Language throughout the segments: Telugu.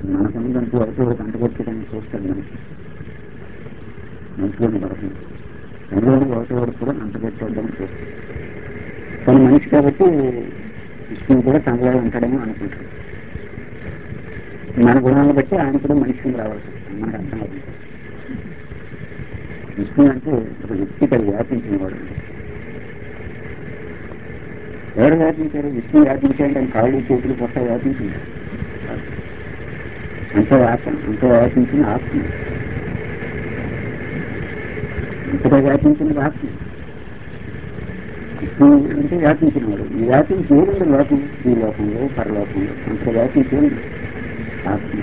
మన సొంతంతో ఒకటి ఒకటి అంటగొట్టుదని చూస్తాడు మనిషి మంచిలోని పడుతుంది అందులోని ఒకటి ఒకటి కూడా అంటగొట్టేద్దని చూస్తాడు కానీ మనిషి కాబట్టి విష్ణువు కూడా తనలో ఉంటాడని అనుకుంటాడు మన గుణాలను బట్టి ఆయన కూడా మనిషిని రావాల్సి వస్తుంది మనకు అర్థం అవుతుంది విష్ణు అంటే ఒక వ్యక్తి ఇక్కడ వ్యాపించిన వాడు ఎవరు వ్యాపించారు విష్ణు వ్యాపించాడు అని కాళ్ళు చేతులు కొత్త వ్యాపించింది అంత ఆత్మ అంత వ్యాపించిన ఆత్మ అంతగా వ్యాపించినది ఆత్మ విష్ణు అంటే వ్యాపించిన వాడు ఈ వ్యాపించి ఏముంది లోకం ఈ లోకంలో పరలోకంలో అంత వ్యాపించి ఏముంది ఆత్మ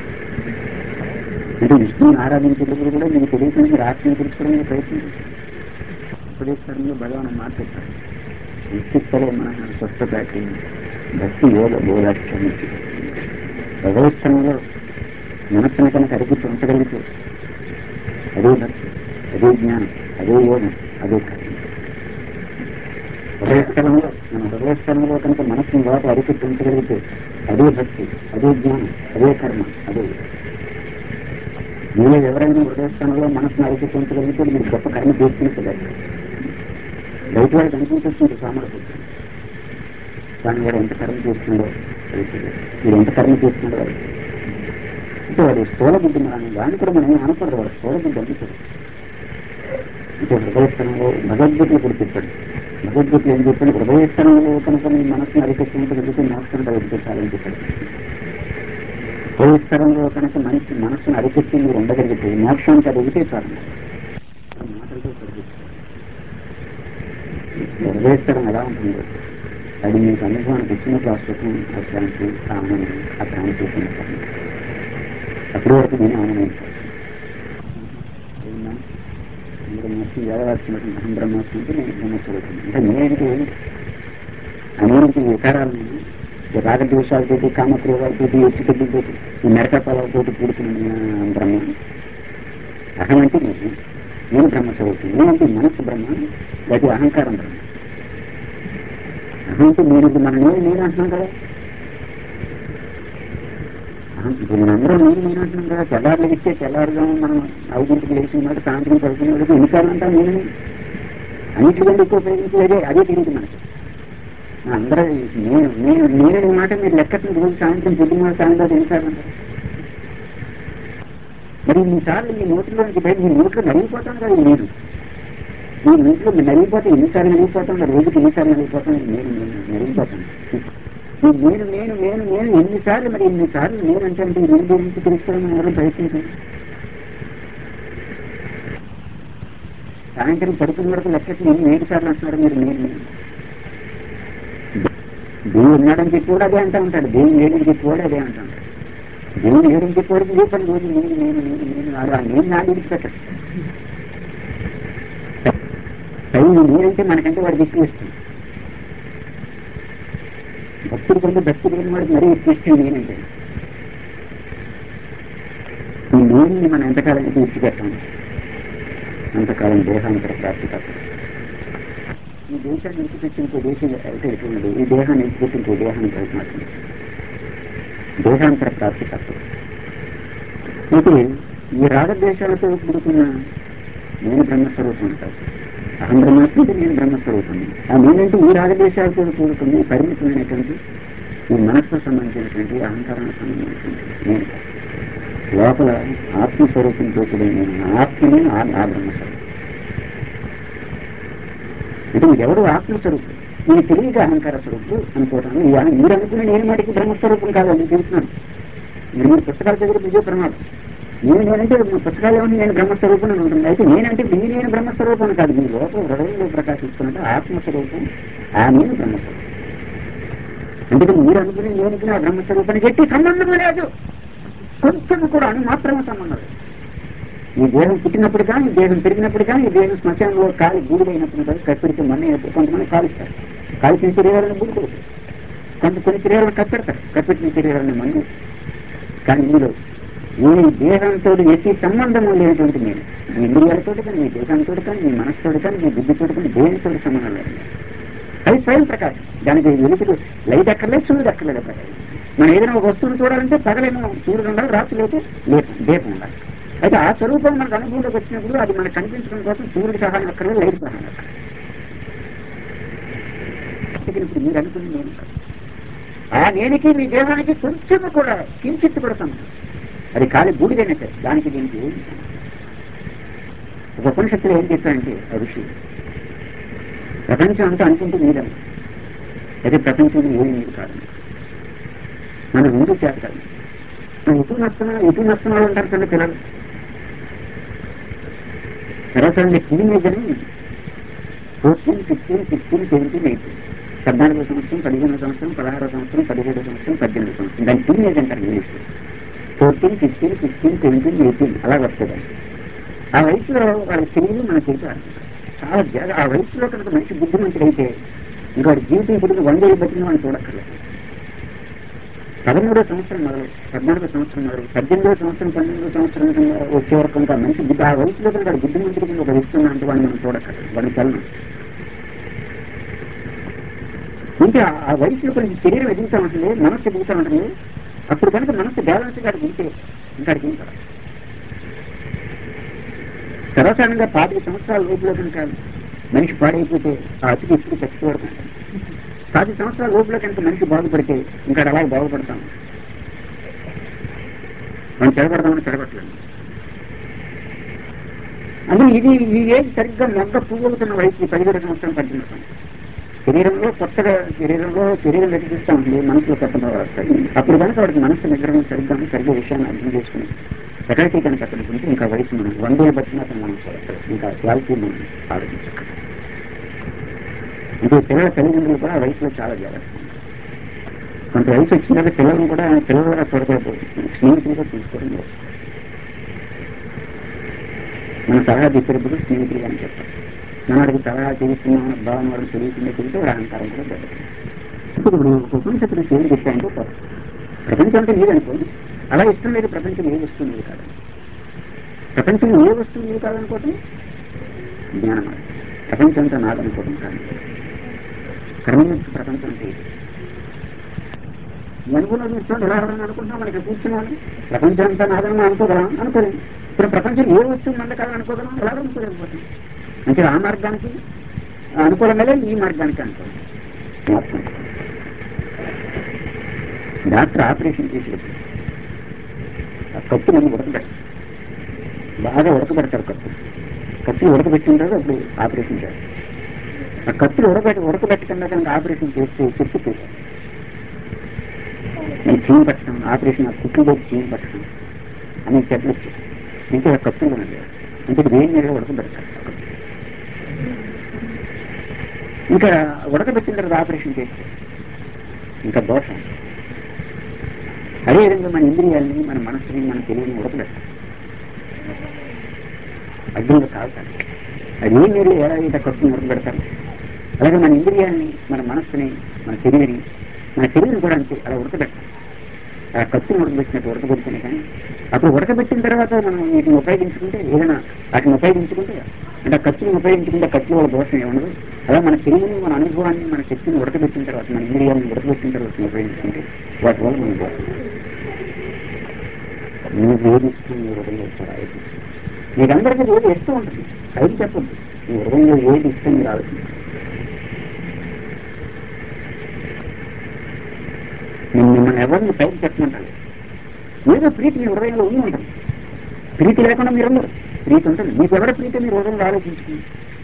అంటే విష్ణుని ఆరాధించేటప్పుడు కూడా మీకు తెలియకుండా మీరు ఆత్మని తెలుసుకోవడానికి ప్రయత్నించారు ఉపదేశంలో భగవాన్ మాట చెప్పారు వ్యక్తిత్వలో మన స్వస్థపాటి భక్తి యోగ బోధాక్షం భగవత్సంలో మనస్సును కనుక అరిగిచ్చి ఉంచగలిగితే అదే భక్తి అదే జ్ఞానం అదే యోగం అదే కర్మ హృదయస్థలంలో మన హృదయస్థలంలో కనుక మనస్సును లోప అరికెట్టి ఉంచగలిగితే అదే భక్తి అదే జ్ఞానం అదే కర్మ అదే మీరు ఎవరైనా హృదయస్థానంలో మనసును అరికెట్టి ఉంచగలిగితే మీరు గొప్ప కర్మ చేసుకున్నట్టు బయట వాడికి అనిపించొస్తుంది సామర్థ్యం కానీ వాడు ఎంత కర్మ చేస్తుందో తెలుస్తుంది మీరు ఎంత కర్మ చేస్తుందో అంటే వాడు స్థూల బుద్ధి మనం దాన్ని కూడా మనం ఏం అనకూడదు వాడు స్థూల బుద్ధి అందుతుంది అంటే హృదయస్థానంలో భగవద్గీతలు కూడా చెప్పాడు భగవద్గీతలు ఏం చెప్పాడు హృదయస్థానంలో కనుక మీ మనసును అరికెట్టించగలిగితే మోక్షం కలిగించాలని చెప్పాడు హృదయస్థానంలో కనుక మనిషి మనసును అరికెట్టి మీరు ఉండగలిగితే మోక్షానికి అది ఒకటే చాలు మాటలతో సరిపెట్టుకోవాలి హృదయస్థలం ఎలా ఉంటుందో అది మీకు అనుభవానికి వచ్చినప్పుడు ఆ సుఖం ఆ శాంతి ఆ ఆనందం ఆ క్రాంతి అప్పటి వరకు నేను ఆనందించాను బ్రహ్మస్వం వేదవాల్సినటువంటి అహం బ్రహ్మస్వం అంటే నేను బ్రహ్మస్వరూపం అంటే నేనేంటి అనేంటి వికారాలను ఈ రాగద్వేషాలతోటి కామక్రోధాలతోటి ఎత్తుకెళ్ళితోటి ఈ నరకపాలతోటి కూడుకున్న బ్రహ్మ అహం అంటే నేను నేను బ్రహ్మస్వరూపం నేనంటే మనస్సు బ్రహ్మ లేకపోతే అహంకారం బ్రహ్మ అహం అంటే నేను మన నేను నేను అంటున్నాం కదా అహం ఇప్పుడు మనందరం నేను నేను అంటున్నాం కదా తెల్లారులు ఇచ్చే తెల్లారుగా మనం ఐదింటికి లేచిన మాట సాయంత్రం చదువుకున్న వాళ్ళకి ఎన్నిసార్లు అంటాం నేను అన్నిటికంటే ఎక్కువ ఉపయోగించి అదే అదే తెలియదు మనకి అందరూ నేను నేను నేననే మాట మీరు లెక్కത്തിന് రోజు సాయంత్రం పొద్దున్న సాయంత్రం ఎన్నిసార్లు అంటారు మరి ఇన్నిసార్లు మీ నోటిలోంచి బయట మీ నోట్లో నలిగిపోతాం కదా ఇది నేను మీ నోట్లో నలిగిపోతే ఎన్నిసార్లు నలిగిపోతాం కదా రోజుకి ఎన్నిసార్లు నలిగిపోతాం నేను నేను నలిగిపోతాను ఈ నేను నేను నేను నేను ఎన్నిసార్లు మరి ఎన్నిసార్లు నేను అంటే అంటే ఈ నేను గురించి తెలుసుకోవడం ఎవరు ప్రయత్నించండి సాయంత్రం పడుకున్న వరకు లెక్కకి నేను ఏడు సార్లు అంటున్నారు మీరు నేను నేను దేవుడు ఉన్నాడని చెప్పి కూడా అదే అంటూ ఉంటాడు దేవుడు లేడని చెప్పి కూడా అదే అంటూ ఉంటాడు దేవుడు లేడని చెప్పి వరకు ఏ పని రోజు నేను నేను నేను నేను నాడు ఆ నేను నా విడిచిపెట్టడు టైం నేనంటే మనకంటే వాడికి ఎక్కువ ఇస్తుంది భక్తుడు కంటే భక్తుడు లేని వాడికి మరీ ఎక్కువ ఇష్టం నేనంటే ఈ నేరుని మనం ఎంతకాలం అయితే విడిచిపెట్టాం అంతకాలం దేహాంతర ప్రాప్తి తప్పదు ఈ దేశాన్ని విడిచిపెట్టి ఇంకో దేశం అయితే ఎటువంటి ఈ దేహాన్ని విడిచిపెట్టి ఇంకో దేహాన్ని ప్రయత్నం దేహాంతర ప్రాప్తి తప్పదు అయితే ఈ రాగద్వేషాలతో కూడుకున్న నేను బ్రహ్మస్వరూపం అంటారు అహం బ్రహ్మాస్మి అంటే నేను బ్రహ్మస్వరూపం ఆ నేనంటే ఈ రాగద్వేషాలతో కూడుకున్న పరిమితమైనటువంటి ఈ మనస్సుకు సంబంధించినటువంటి అహంకారానికి సంబంధించినటువంటి నేను కాదు. లోపల ఆత్మస్వరూపంతో కూడా నేను ఆత్మనే ఆ ఆ బ్రహ్మస్వరూపం అంటే మీరెవరు ఆత్మస్వరూపం నేను తెలియక అహంకార స్వరూపుడు అనుకోవటాను ఈ అహం- మీరు అనుకున్న నేను మటుకు బ్రహ్మస్వరూపం కాదని తెలుస్తున్నాను మీరు మీరు పుస్తకాలు చదివితే విజయ ప్రమాదం నేను నేనంటే మీ పుస్తకాలు ఏమని నేను బ్రహ్మస్వరూపం అని ఉంటుంది అయితే నేనంటే మీ నేను బ్రహ్మస్వరూపం కాదు మీ లోపల హృదయంలో ప్రకాశిస్తున్నట్టు ఆత్మస్వరూపం ఆ నేను బ్రహ్మస్వరూపం అందుకని మీరు అనుకునే నేనుకి నా బ్రహ్మస్వరూపానికి ఎట్టి సంబంధం లేదు కొంచెం కూడా అని మాత్రమే సంబంధం లేదు ఈ దేహం పుట్టినప్పుడు కానీ ఈ దేహం పెరిగినప్పుడు కానీ ఈ దేహం శ్మశానంలో కాలి గూడులైనప్పుడు కానీ కప్పెడితే మన్ని అయినప్పుడు కొంతమంది కాలుస్తారు కాల్చిన శరీరాలను బూడుకోదు కొంత కొన్ని శరీరాలను కప్పెడతారు కప్పెట్టిన శరీరాలను మందు కానీ ఇందులో ఈ దేహంతో ఎట్టి సంబంధం లేనటువంటి నేను మీ ఇంద్రియాలతో కానీ మీ దేహంతో కానీ మీ మనస్సుతో కానీ మీ బుద్ధితో కానీ దేనితో సంబంధం లేదు అది స్వయం ప్రకాశం దానికి వెలుతురు లైట్ అక్కర్లేదు సూర్యుడు అక్కర్లేదు ప్రకాశం మనం ఏదైనా ఒక వస్తువుని చూడాలంటే పగలేమో సూర్యుడు ఉండాలి రాత్రి అయితే దీపం దీపం ఉండాలి అయితే ఆ స్వరూపం మనకు అనుభవంలోకి వచ్చినప్పుడు అది మనకు కనిపించడం కోసం సూర్యుడి సహాయం అక్కర్లేదు లైట్ సహాయం అక్కర్లేదు ఇప్పుడు మీరు అనుకుని నేను కాదు. ఆ నేనికి మీ దేహానికి కొంచెం కూడా కించిత్ కూడా సంబంధం అది ఖాళీ బూడిదైనా సరే దానికి దీనికి ఏం సంబంధం? ఒక ఉపనిషత్తులు ఏం చెప్పారంటే ఆ విషయం ప్రపంచం అంతా అనుకుంటే మీదన్న అయితే ప్రపంచం ఏమి మీరు కాదు మనం ముందు చేత కాదు మనం ఎటు నస్తున్నా ఎటు నస్తున్నాడు అంటారు చిన్న పిల్లలు తర్వాత టీనేజ్ అని fourteen fifteen sixteen seventeen eighteen పద్నాలుగో సంవత్సరం పదిహేనో సంవత్సరం పదహారో సంవత్సరం పదిహేడో సంవత్సరం పద్దెనిమిది సంవత్సరం దాని టీనేజ్ అంటారు English fourteen fifteen sixteen seventeen eighteen అలా వస్తుంది ఆ వయసులో వాళ్ళ తెలియదు మన చేశారు చాలా జాగ్ర ఆ వయసులో కనుక మంచి బుద్ధిమంతుడైతే ఇంకా వాడి జీవితం ఇప్పుడు వంద ఏళ్ళు బతికిన వాడిని చూడక్కర్లేదు పదమూడో సంవత్సరం మొదలు పద్నాలుగో సంవత్సరం మొదలు పద్దెనిమిదో సంవత్సరం పన్నెండో సంవత్సరం వచ్చే వరకు ఇంకా మంచి బుద్ధి ఆ వయసులో కనుక వాడి బుద్ధిమంతుడికి ఒక వ్యక్తి ఉన్నంటే వాడిని మనం చూడక్కర్లేదు వాడిని చలనం ఇంకా ఆ వయసులో కొంచెం శరీరం ఎదుగుతూ ఉంటుంది మనస్సు ఎదుగుతూ ఉంటుంది అప్పుడు కనుక మనస్సు బ్యాలెన్స్ గారికి ఉంటే ఇంకా అడిగి ఉంటారు సర్వసాధారణంగా పాతిక సంవత్సరాల లోపల కనుక మనిషి పాడైపోతే ఆ అతికి ఇప్పుడు చచ్చిపోవడం పాతి సంవత్సరాల లోపల కనుక మనిషి బాగుపడితే ఇంకా అలా బాగుపడతాం మనం చెడగొడదామని చెడగొట్టలేము అందులో ఇది ఈ ఏజ్ సరిగ్గా మొగ్గ పువ్వులుతున్న వయసు ఈ పదిహేడు సంవత్సరం పద్దెనిమిది సంవత్సరం శరీరంలో కొత్తగా శరీరంలో శరీరం వెతికిస్తూ ఉంటుంది మనసులో కొత్త భావాలు వస్తాయి అప్పుడు కనుక వాడికి మనసు నిగ్రహం సరిగ్గా ఉంది, సరిగ్గా విషయాన్ని అర్థం చేసుకుని ఎక్కడికి కనుక అక్కడికి ఉంటే ఇంకా వయసు మనం వందలు బట్టిన అతను మనం చూడక్కర్లేదు. ఇంకా క్వాలిటీ మనం ఆలోచించక్కర్లేదు అంటే పిల్లల తల్లిదండ్రులు కూడా ఆ వయసులో చాలా జాగ్రత్త కొంత వయసు వచ్చిన తర్వాత పిల్లలను కూడా పిల్లలుగా చూడకూడదు స్నేహితులుగా తీసుకోవడం లేదు మన సలహా చెప్పేటప్పుడు స్నేహితులుగా అని చెప్తారు మనవాడికి సలహా చేస్తున్నాం భావన వాడికి తెలియకుండా తింటే వాడు అహంకారం కూడా జరుగుతుంది ఇప్పుడు ఇప్పుడు ఉపనిషత్తులు ఏం చెప్పాయంటే తప్పు. ప్రపంచం అంటే లేదనుకోండి అలా ఇష్టం లేదు ప్రపంచం ఏ వస్తువు లేదు కాదు ప్రపంచం ఏ వస్తువు లేదు కాదనుకోవటం జ్ఞానం అది. ప్రపంచం అంతా నాదనుకోవడం కాదు కర్మముక్తి ప్రపంచం అంటే ఇది అనుకున్న చూస్తాం ఎలా ఎవరైనా అనుకుంటున్నాం మనకి కూర్చున్నాను ప్రపంచం అంతా నాదని అనుకోగలం అనుకోలేము ఇప్పుడు ప్రపంచం ఏ వస్తువు మంద కాదని అనుకోగలం ఎలా అనుకోలేకపోతాం అంటే ఆ మార్గానికి అనుకూలంగా లేదు ఈ మార్గానికి అనుకూలం మొత్తం. డాక్టర్ ఆపరేషన్ చేసేటప్పుడు ఆ కత్తి నన్ను ఉడకబెట్టారు బాగా ఉడకబెడతారు కత్తి కత్తి ఉడకబెట్టిన తర్వాత అప్పుడు ఆపరేషన్ చేస్తారు ఆ కత్తులు ఉడకబెట్టి ఉడకబెట్టకుండా కనుక ఆపరేషన్ చేస్తే చెట్టు చేశారు నేను చీమ పట్టడం ఆపరేషన్ ఆ కుట్లు చీమ పట్టడం అనేక చెట్లు వచ్చాయి ఇంకా ఆ కత్తులు ఉన్నాయి అంటే వేడి నీళ్ళు ఉడకబెడతారు ఆ కత్తులు. ఇంకా ఉడకబెట్టిన తర్వాత ఆపరేషన్ చేస్తే ఇంకా దోషం అదేవిధంగా మన ఇంద్రియాలని మన మనసుని మన తెలివిని ఉడకబెట్టాలి అగ్నిలో కాల్చాలి అది ఏ మీరు ఎలా అయితే కత్తిని ఉడకబెడతారు అలాగే మన ఇంద్రియాన్ని మన మనస్సుని మన తెలివిని మన తెలివిని కూడా అంతే అలా ఉడకబెట్టాలి ఆ కత్తిని ఉడకబెట్టినట్టు ఉడకబెడితేనే కానీ అప్పుడు ఉడకబెట్టిన తర్వాత మనం వీటిని ఉపయోగించుకుంటే ఏదైనా వాటిని ఉపయోగించుకుంటే అంటే ఆ కత్తిని ఉపయోగించుకుంటే ఆ కత్తి వల్ల దోషం ఏముండదు అలా మన తెలివిని మన అనుభవాన్ని మన శక్తిని ఉడకబెట్టిన తర్వాత మన ఇంద్రియాలను ఉడకబెట్టిన తర్వాత ఉపయోగించుకుంటే వాటి వల్ల మనం దోషం నీకు ఏది ఇష్టం నీ హృదయంలో రాయదు మీరందరికీ ఏది ఇష్టం ఉంటుంది అది చెప్పద్దు మీ హృదయంలో ఏది ఇష్టం మీరు ఆలోచించండి నేను మిమ్మల్ని ఎవరిని పైకి చెప్పమంటాను ఏదో ప్రీతి మీ హృదయంలో ఉండి ఉంటుంది ప్రీతి లేకుండా మీరు ఉండరు ప్రీతి ఉంటుంది మీకు ఎవరి ప్రీతి మీ హృదయంలో ఆలోచించుకుంది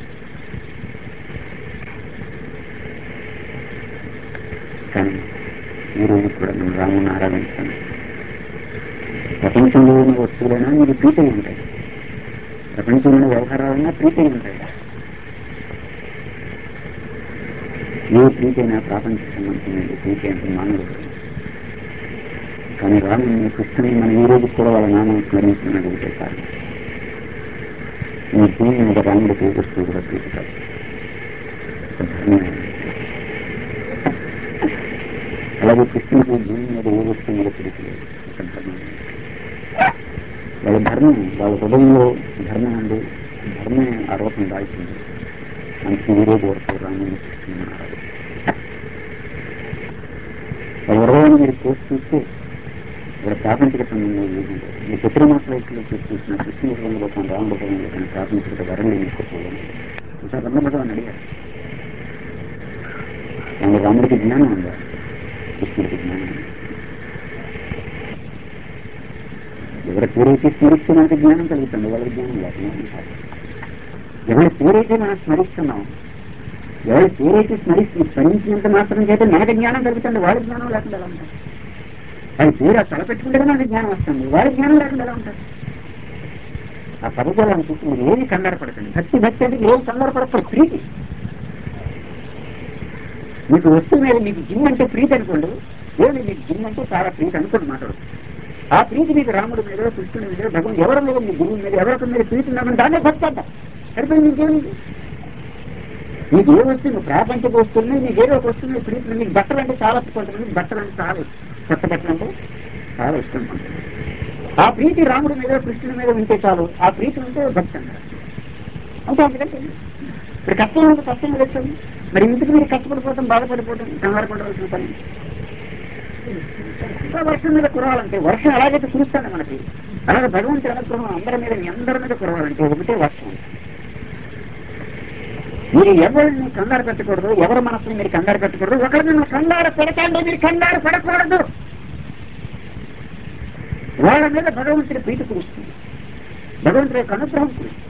కానీ ఈ రోజు కూడా నేను రాముని ఆరాధించాను ప్రపంచంలో ఉన్న వస్తువులైనా మీకు ప్రీతి ఉంటాయి ప్రపంచంలో వ్యవహారాలైనా ప్రీతి ఉంటాయి ఏ ప్రీతి అయినా ప్రాపంచ సంబంధించినది ప్రీతి అంటే మానవుడు కానీ రాముని కృష్ణుని మన ఈ రోజు కూడా వాళ్ళ నామం స్మరించినది కారణం ఈ భూమి మీద రాముడికి ఏ వస్తువు కూడా ప్రీతి కాదు ఒక ధర్మమే. అలాగే కృష్ణుడికి భూమి మీద ఏ వస్తువు మీద ప్రీతి లేదు ఒక ధర్మం వాళ్ళ ధర్మం వాళ్ళ హృదయంలో ధర్మం ఉంది ధర్మం ఆ రూపం దాల్చింది అందుకే ఈ రోజు వరకు రాముని కృష్ణుని ఆరాధిస్తారు వాళ్ళ హృదయాన్ని మీరు కోర్సు చూస్తే ఇక్కడ ప్రాపంచిక సంబంధం ఏంటంటే మీ పితృమాస వయసులో చూసిన కృష్ణ రూపంలో కానీ రామ రూపంలో కానీ ప్రాపంచిక వరణ తీసుకోవాలి ఇంకా రమ్మభగవాన్ అడిగారు కానీ రాముడికి జ్ఞానం ఉందా కృష్ణుడికి జ్ఞానం ఉందా ఎవరి పేరైతే స్మరిస్తే మనకి జ్ఞానం కలుగుతుంది ఎవరి జ్ఞానం లేకుండా ఉంటారు ఎవరి పేరైతే మనం స్మరిస్తున్నాం ఎవరి పేరైతే స్మరిస్తు స్మరించినంత మాత్రం చేత మనకి జ్ఞానం కలుగుతుంది వాళ్ళ జ్ఞానం లేకుండా ఎలా ఉంటారు వాళ్ళ పేరు ఆ తలపెట్టుకుంటే మనకి జ్ఞానం వస్తుంది వాళ్ళ జ్ఞానం లేకుండా ఎలా ఉంటారు ఆ పదజాలను చూసి మీరు ఏమి కంగారు పడకండి భక్తి భక్తి అంటే ఏమి కంగారు పడతారు ప్రీతి మీకు వస్తువు మీద మీకు జిమ్ అంటే ప్రీతి అనుకోండి ఏమి మీకు జిమ్ అంటే చాలా ప్రీతి అనుకోండి మాట్లాడు ఆ ప్రీతి మీకు రాముడి మీద కృష్ణుడి మీద భగవాన్ ఎవరి మీద మీ గురువు మీద ఎవరికి మీద ప్రీతి ఉన్నామని దాన్నే భక్తి అంట సరిపోయింది మీకేమిటి మీకు ఏ వస్తుంది ప్రాపంచక వస్తుంది మీకు ఏదో ఒక వస్తుంది ప్రీతి మీకు బట్టలు అంటే చాలా కొంతమంది బట్టలు అంటే చాలా ఇష్టం. కొత్త బట్టలు అంటే చాలా ఇష్టం ఆ ప్రీతి రాముడి మీద కృష్ణుడి మీద ఉంటే చాలు ఆ ప్రీతి ఉంటే భక్తి అంటారు అంటే అందుకంటే ఇప్పుడు కష్టం ఉంది కష్టం లేదు మరి ఇంటికి మీరు కష్టపడిపోవటం బాధపడిపోవటం కంగారు పడవలసిన పని ఇంకా వర్షం మీద కురవాలంటే వర్షం ఎలాగైతే కురుస్తాను మనకి అలాగే భగవంతుడి అనుగ్రహం అందరి మీద మీ అందరి మీద కురవాలంటే ఒకటే వర్షం మీరు ఎవరిని కంగారు పెట్టకూడదు ఎవరి మనసుని మీరు కంగారు పెట్టకూడదు ఒకరి మిమ్మల్ని కంగారు పెడతాంటే మీరు కంగారు పడకూడదు వాళ్ళ మీద భగవంతుడి ప్రీతి కురుస్తుంది భగవంతుడి యొక్క అనుగ్రహం కురుస్తుంది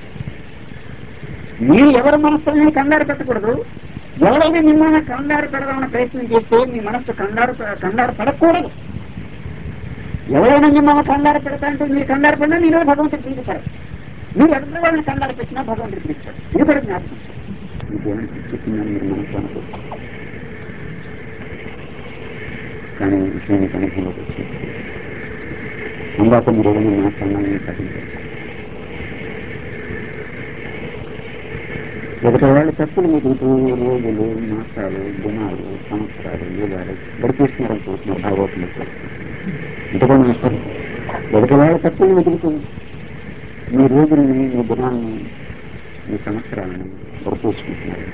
మీరు ఎవరి మనస్సుని కంగారు పెట్టకూడదు ఎవరైనా మిమ్మల్ని కంగారు పెడదామని ప్రయత్నం చేస్తే మీ మనస్సు కంగారు కంగారు పడకూడదు ఎవరైనా మిమ్మల్ని కంగారు పెడతా అంటే మీరు కంగారు పడినా మీరు భగవంతుడు ప్రీతిపడదు మీరు ఎదుటి వాళ్ళని కంగారు పెట్టినా భగవంతుడు ప్రీతిపడదు ఇది కూడా జ్ఞాపకం ఇంకేమైనా పిచ్చిస్తున్నాను మీరు మనసు అనుకో కానీ ఈ విషయం మీకు అనుభవంలోకి వచ్చింది అందాక మీరు ఏదైనా నా సంఘాన్ని పఠించారు ఒకటి వాళ్ళు తప్పులు మీకు రోజులు మాసాలు దినాలు సంవత్సరాలు యుగాలు గడిపేస్తున్నారు చూస్తున్నారు భాగవతులు ఇంతగా మాస్టర్ ఒకటి వాళ్ళ తప్పులు వెతుకుతూ మీ రోజుల్ని మీ దినాన్ని మీ సంవత్సరాలని గడిపేసుకుంటున్నారు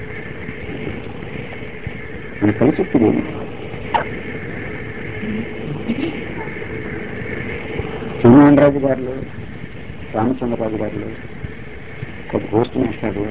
మన కలిసి లేదు రాజు గారు రామచంద్రరాజు గారు ఒక పోస్ట్ మాస్టర్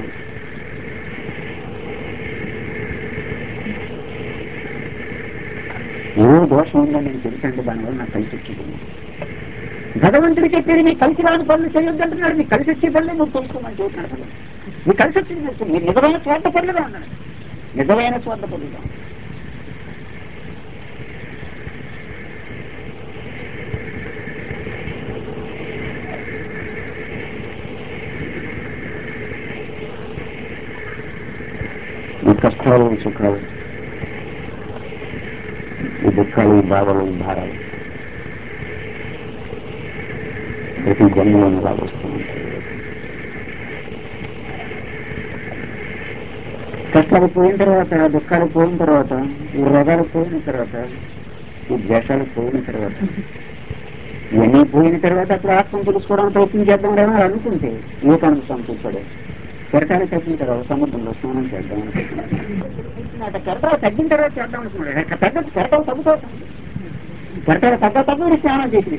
ఏదో దోషం ఉందని నేను తెలుసండి దానివల్ల నాకు కలిసి వచ్చింది భగవంతుడు చెప్పేది మీకు కలిసి రాని పనులు చేయొద్దంటున్నాడు మీకు కలిసి వచ్చే పనులు నువ్వు తెలుసుకోమని చెబుతున్నాడు మీకు కలిసి వచ్చింది తెలుసు మీరు నిజమైన స్వార్థ పనులుగా ఉన్నాడు నిజమైన స్వార్థ పనులుగా ఈ కష్టాలు ఈ సుఖాలు ఈ దుఃఖాలు ఈ బాధలు ఈ భారాలు ప్రతి జన్మలో ఎలా వస్తున్నాయి కష్టాలు పోయిన తర్వాత దుఃఖాలు పోయిన తర్వాత ఈ రోగాలు పోయిన తర్వాత ఈ ద్వేషాలు పోయిన తర్వాత ఇవన్నీ పోయిన తర్వాత అప్పుడు ఆత్మ తెలుసుకోవడానికి ప్రయత్నం చేద్దాం లేదని అనుకుంటే వివేకానంద స్వామి చూస్తాడు కెరటాలు తగ్గిన తర్వాత సముద్రంలో స్నానం చేద్దాం అనుకుంటున్నాడు కెరటాలు తగ్గిన తర్వాత చేద్దాం అనుకున్నాడు తగ్గ కెరటాలు తగ్గుతావు కెరటాలు తగ్గ తగ్గు స్నానం చేసింది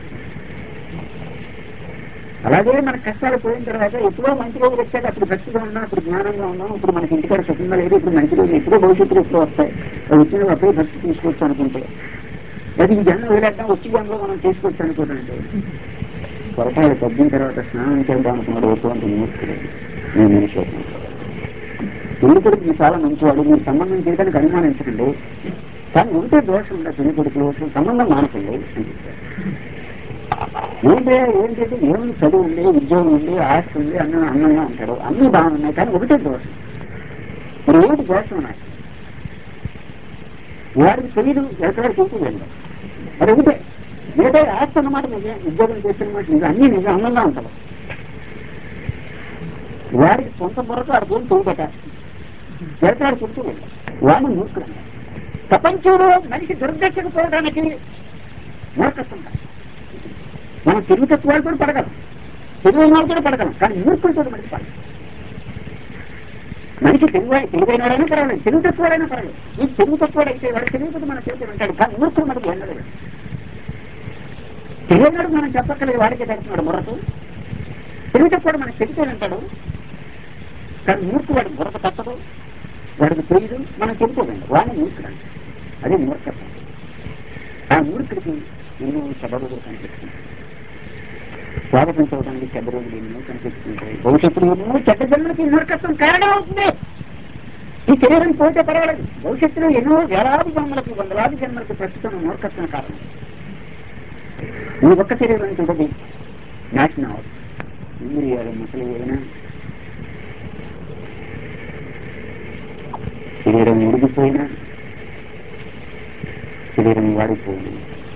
అలాగే మన కష్టాలు పోయిన తర్వాత ఎప్పుడో మంచి రోజులు వచ్చాక అప్పుడు భక్తిగా ఉన్నాం అప్పుడు జ్ఞానంగా ఉన్నాం ఇప్పుడు మనకి ఇంటికాడ సుఖంగా లేదు ఇప్పుడు మంచి రోజులు ఎప్పుడో భవిష్యత్తులో ఎప్పుడో వస్తాయి అవి వచ్చిన అప్పుడే భక్తి తీసుకోవచ్చు అనుకుంటే అది ఈ జన్మ వదిలేద్దాం వచ్చి జన్మలో మనం చేసుకోవచ్చు అనుకుంటుంటే పొరపాటు తగ్గిన తర్వాత స్నానం చేద్దాం అనుకున్నాడు ఎటువంటి మూర్ఖుడు నేను మనిషి పెళ్లి కొడుకు చాలా మంచివాడు మీరు సంబంధం చేయడానికి అనుమానించకండి కానీ ఉంటే దోషం ఉందా పెళ్లి కొడుకులు సంబంధం మానకండి అని చెప్పారు ఏంటి ఏంటంటే ఏమి చదువు ఉంది ఉద్యోగం ఉంది ఆస్తి ఉంది అన్న అందంగా ఉంటాడు అన్ని బాగున్నాయి కానీ ఒకటే దోషం మరి ఏంటి దోషం ఉన్నాయి వాడికి తెలియదు ఎక్కడికి తెలియదు అది ఒకటే ఏదో ఆస్తి అన్నమాట నిజం ఉద్యోగం చేస్తున్నమాట నిజం అన్ని నిజం అందంగా ఉంటాడు వాడికి సొంత బుర్రకు ఆడు పోయి తోడుపట ఎక్కడ పుట్టు వాడిని మూర్ఖుడు ప్రపంచంలో మనిషి దుర్దశకు పోవడానికి మూర్ఖత్వం కాదు. మనం తెలివితత్వాలు కూడా పడగలం తెలివైన వాళ్ళు కూడా పడగలం కానీ మూర్ఖులతో మనిషి పడగలం మనిషి తెలివ తెలివైనడైనా పర్వాలేదు తెలుగు తక్కువడైనా పర్వాలేదు ఈ తెలుగు తక్కువడైతే వాడు తెలియకపోతే మన చేతి ఉంటాడు కానీ మూర్ఖుడు మనకు వెళ్ళడు తెలియనాడు మనం చెప్పక్కలేదు వాడికే తెలుస్తున్నాడు బుర్రకు తెలుగు తక్కువ మనకు చెబితే వింటాడు కానీ మూర్ఖు వాడు బుర్రకు తప్పదు వాడికి తెలియదు మనం చెబుకోకండి వాడిని మూర్ఖుడు అంటే అదే మూర్ఖత్వం ఆ మూర్ఖుడికి ఎన్నో చెడ్డ రోజులు కనిపిస్తుంది స్వాగతం చూడడానికి చెడ్డ రోజులు ఎన్నో కనిపిస్తుంటాయి భవిష్యత్తులో ఎన్నో చెడ్డ జన్మలకి మూర్ఖత్వం కారణం అవుతుంది ఈ శరీరం పోతే పర్వాలేదు భవిష్యత్తులో ఎన్నో వేలాది జన్మలకి వందలాది జన్మలకి ప్రస్తుతం మూర్ఖత్వం కారణం ఈ ఒక్క శరీరం చూడది నాశనం అవుతుంది ఇంద్రియాలు ముసలి ఏదైనా శరీరం ఉడిగిపోయినా శరీరం వాడిపోయినా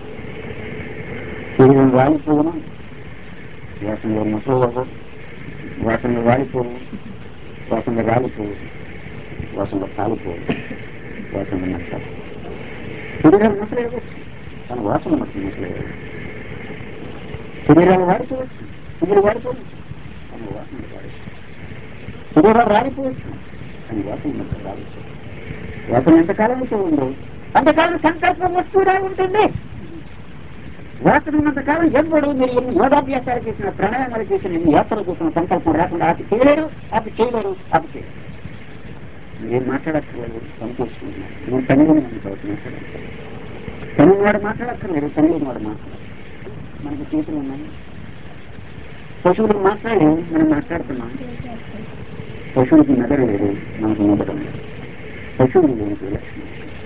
శరీరం వాడిపోయినా వాసనలో ముసలవ్వదు వాసనలో వాడిపోవు వాసనలో రాలిపోవు వాసనలో కాలిపోవు వాసనలో నష్టం శరీరం ముసలేవచ్చు కానీ వాసన మట్టి ముసలేదు శరీరాలు వాడిపోవచ్చు శరీరం వాడిపోవచ్చు కానీ వాసన వాడచ్చు శరీరాలు రాలిపోవచ్చు కానీ వాసన మట్టి రావచ్చు వాసన ఎంతకాలం అయితే ఉందో అంతకాలం సంకల్పం వస్తూనే ఉంటుంది వాసన ఉన్నంతకాలం ఎవ్వడు మీరు ఎన్ని యోగాభ్యాసాలు చేసిన ప్రణాయామాలు చేసిన ఎన్ని యాత్రలు చేసిన సంకల్పం రాకుండా ఆపి చేయలేరు ఆపి చేయలేరు ఆపి చేయలేరు మీరేం మాట్లాడక్కర్లేదు పని చేసుకుంటున్నారు నేను తమిళ మాట్లాడాలి తమిళ వాడు మాట్లాడక్కర్లేదు తమిళ వాడు మాట్లాడాలి మనకి చేతులు ఉన్నాయి పశువులు మాట్లాడి మనం మాట్లాడుతున్నాం పశువులకి మెదడు లేదు మనకు మెదడు ఉంది పశువులు లేని లక్షణం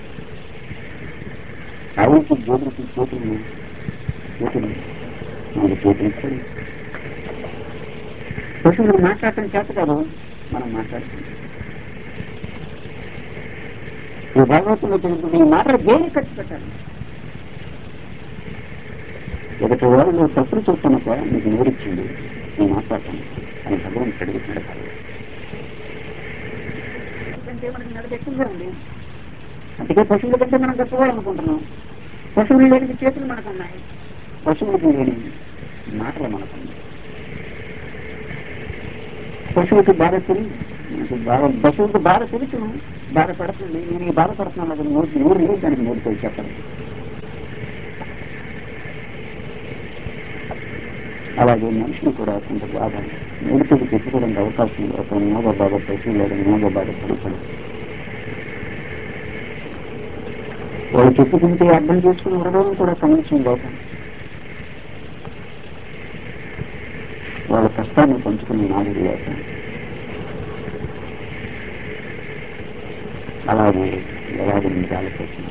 ఆవులకి గోధులకి చేతులు ఉన్నాయి చేతులు మనకి చేతులు ఇస్తాడు పశువులు మాట్లాడటం చేత కాదు మనం మాట్లాడుతున్నాం ఈ భగవత్తులో తెలుస్తుంది ఈ మాటలు దేనికి ఖర్చు పెట్టాలి ఒకటి వాళ్ళు తప్పులు చూస్తున్నప్ప మీకు నోరిచ్చింది నేను మాట్లాడతాను అని భగవంతుడు అడుగుతున్నాడు భగవంతుడు ఎందుకంటే మనకి నడబెట్టిందే ఉంది అందుకే పశువుల కంటే మనం గొప్పవాలనుకుంటున్నాం పశువులు లేని చేతులు మనకు ఉన్నాయి పశువులకు లేని మాటలు మనకు ఉన్నాయి పశువుకి బాధ తెలియదు మనకి బాగా పశువుకి బాధ తెలుసు బాధపడుతుంది నేను ఈ బాధపడుతున్నాను అది నోరు నోరు లేదు దానికి నోరుతో చెప్పండి అలాగే మనుషులు కూడా కొంత బాధ నోటితో చెప్పుకోవడానికి అవకాశం ఉంది ఒక మూగ బాధ పశువు లేదా మూగ బాధ పడుతుంది వాళ్ళు చెప్పుకుంటే అర్థం చేసుకుని హృదయం కూడా కనీసం లోకం వాళ్ళ కష్టాన్ని పంచుకుని నాలుగు లేక అలాగే ఎలాగ జాలిపోతుంది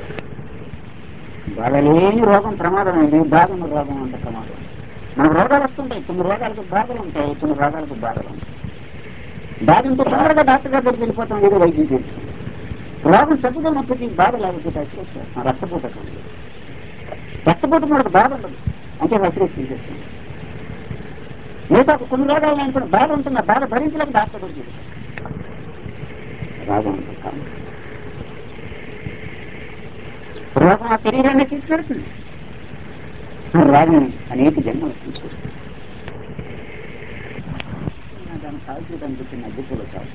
బాధ లేని రోగం ప్రమాదం అండి బాధ ఉన్న రోగం అంత ప్రమాదం మనకు రోగాలు వస్తుంటాయి కొన్ని రోగాలకు బాధలు ఉంటాయి కొన్ని రోగాలకు బాధలు ఉంటాయి బాధ ఉంటే తొందరగా డాక్టర్ గారి దగ్గరికి వెళ్ళిపోతాం ఏదో వైద్యం చేస్తుంది రోగం తగ్గుతున్నప్పటికీ బాధ లేకపోతే అసలు రక్తపోత రక్తపోత మనకు బాధ ఉండదు అంటే అసలు తీసేస్తాం మిగతా కొన్ని రోగాలు అనుకున్న బాధ ఉంటుంది ఆ బాధ భరించలేక డాక్టర్ దగ్గరికి వెళ్తాం రోగం ఉంటుంది కారణం రోగం ఆ శరీరాన్ని తీసుకెళ్తుంది రోగం అనేక జన్మలు తీసుకొస్తుంది దాన్ని కాల్చేయడానికి వచ్చిన అడ్డుకులు కాదు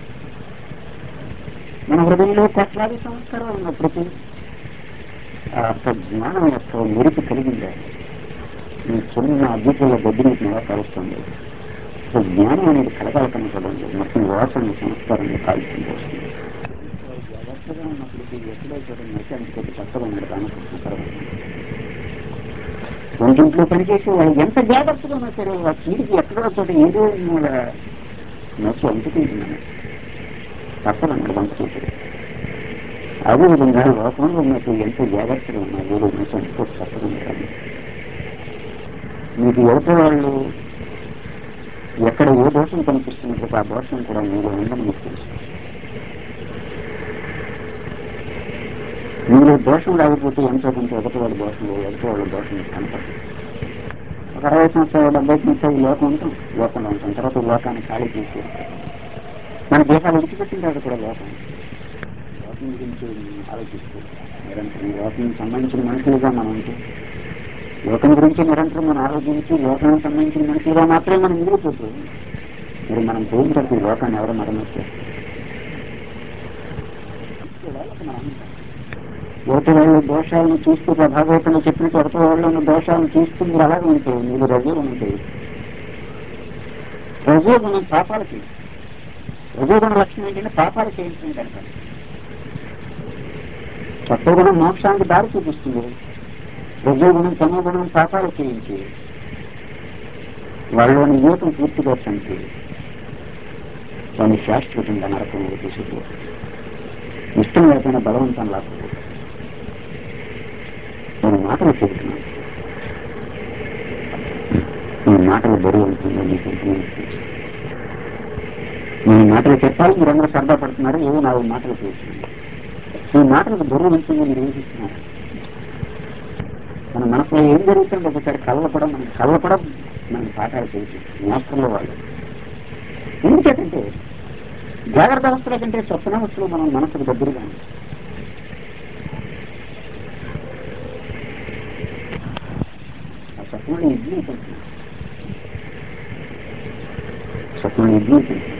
మన హృదయంలో కోట్లాది సంస్కారాలు ఉన్నప్పటికీ ఆ యొక్క జ్ఞానం యొక్క మెరుపు కలిగిందా ఈ చిన్న అద్భుతంలో గడ్డి మీకు ఎలా కలుస్తుంది సో జ్ఞానం అనేది కలగాలకని కదండి మొత్తం వాసన సంస్కారాన్ని కాల్చుకుంటూ వస్తుంది జాగ్రత్తగా ఉన్నప్పటికీ ఎక్కడో చోట నచ్చి అందుకొచ్చి కొత్తగా ఉన్నాడు రామకృష్ణ పరమాత్మ వంటింట్లో పనిచేసి వాళ్ళు ఎంత జాగ్రత్తగా ఉన్నా సరే వాళ్ళ చీడికి ఎక్కడో చోట ఏదో మూల నచ్చు అంటుకుంటున్నాను తప్పదన్నాడు వంట చూసి అదేవిధంగా లోకంలో ఉన్నట్టు ఎంత జాగ్రత్తగా ఉన్నా ఏదో నచ్చు అంటుకోవచ్చు తప్పదంటారు మీకు ఎవరి వాళ్ళు ఎక్కడ ఏ దోషం కనిపిస్తున్నప్పుడు ఆ దోషం కూడా మీలో ఉందని మీకు తెలుసు మీలో దోషం లేకపోతే ఎంతో కొంత ఎదుటి వాళ్ళ దోషం లేదు ఎదుటి వాళ్ళ దోషం మీకు కనపడదు ఒక అరవై సంవత్సరాలు డెబ్బై సంవత్సరాలు ఈ లోకం ఉంటాం లోకంలో ఉంటాం తర్వాత ఈ లోకాన్ని ఖాళీ చేసి మన దేశాలు విడిచిపెట్టిన తర్వాత కూడా లోకం లోకం గురించి ఆలోచిస్తూ నిరంతరం ఈ లోకం సంబంధించిన మనుషులుగా మనం ఉంటే లోకం గురించి నిరంతరం మనం ఆలోచించి లోకానికి సంబంధించిన మనుషులుగా మాత్రమే మనం మిగిలిపోతూ మరి మనం పోయిన తర్వాత ఈ లోకాన్ని ఎవరు మరణిస్తారు కనుక మన అహంకారం ఒకటి వాళ్ళు దోషాలను చూస్తూ భాగవతంలో చెప్పినట్టు ఒకటి వాళ్ళు ఉన్న దోషాలను చూస్తూ మీరు అలాగే ఉంటే మీరు రజోగుణం చేయదు రజోగుణం పాపాలకి రజోగుణ లక్షణం ఏంటంటే పాపాలు చేయించడం కనుక సత్వగుణం మోక్షానికి దారి చూపిస్తుంది రజోగుణం తమోగుణం పాపాలు చేయించి వాళ్ళలోని యువతం పూర్తిగా చంపి వాళ్ళని శాశ్వతంగా నరకంలో తీసుకుపో ఇష్టం లేకపోయినా బలవంతం లేకపోతే నేను మాటలు చెబుతున్నాను ఈ మాటలు బరువు ఉంటుందో మీకు అర్థమవుతుంది. ఈ మాటలు చెప్పాలి మీరు అందరూ సరదా పడుతున్నారు ఏవో నాలుగు మాటలు చేస్తున్నాను ఈ మాటలకు బరువు ఉంటుందో మీరు ఏం చేస్తున్నారు మన మనసులో ఏం జరుగుతుందో ఒకసారి కళ్ళ కూడా మనం కళ్ళ కూడా మనం పాఠాలు చేసి జ్ఞాపకంలో వాళ్ళు ఎందుకంటే జాగ్రత్త అవస్థల కంటే స్వప్నావస్థలో మనం మనసుకు దగ్గరగా ఉంటాం. ఆ స్వప్నం ఇడ్లీ తింటున్నాం స్వప్నం ఇడ్లీ తింటున్నాం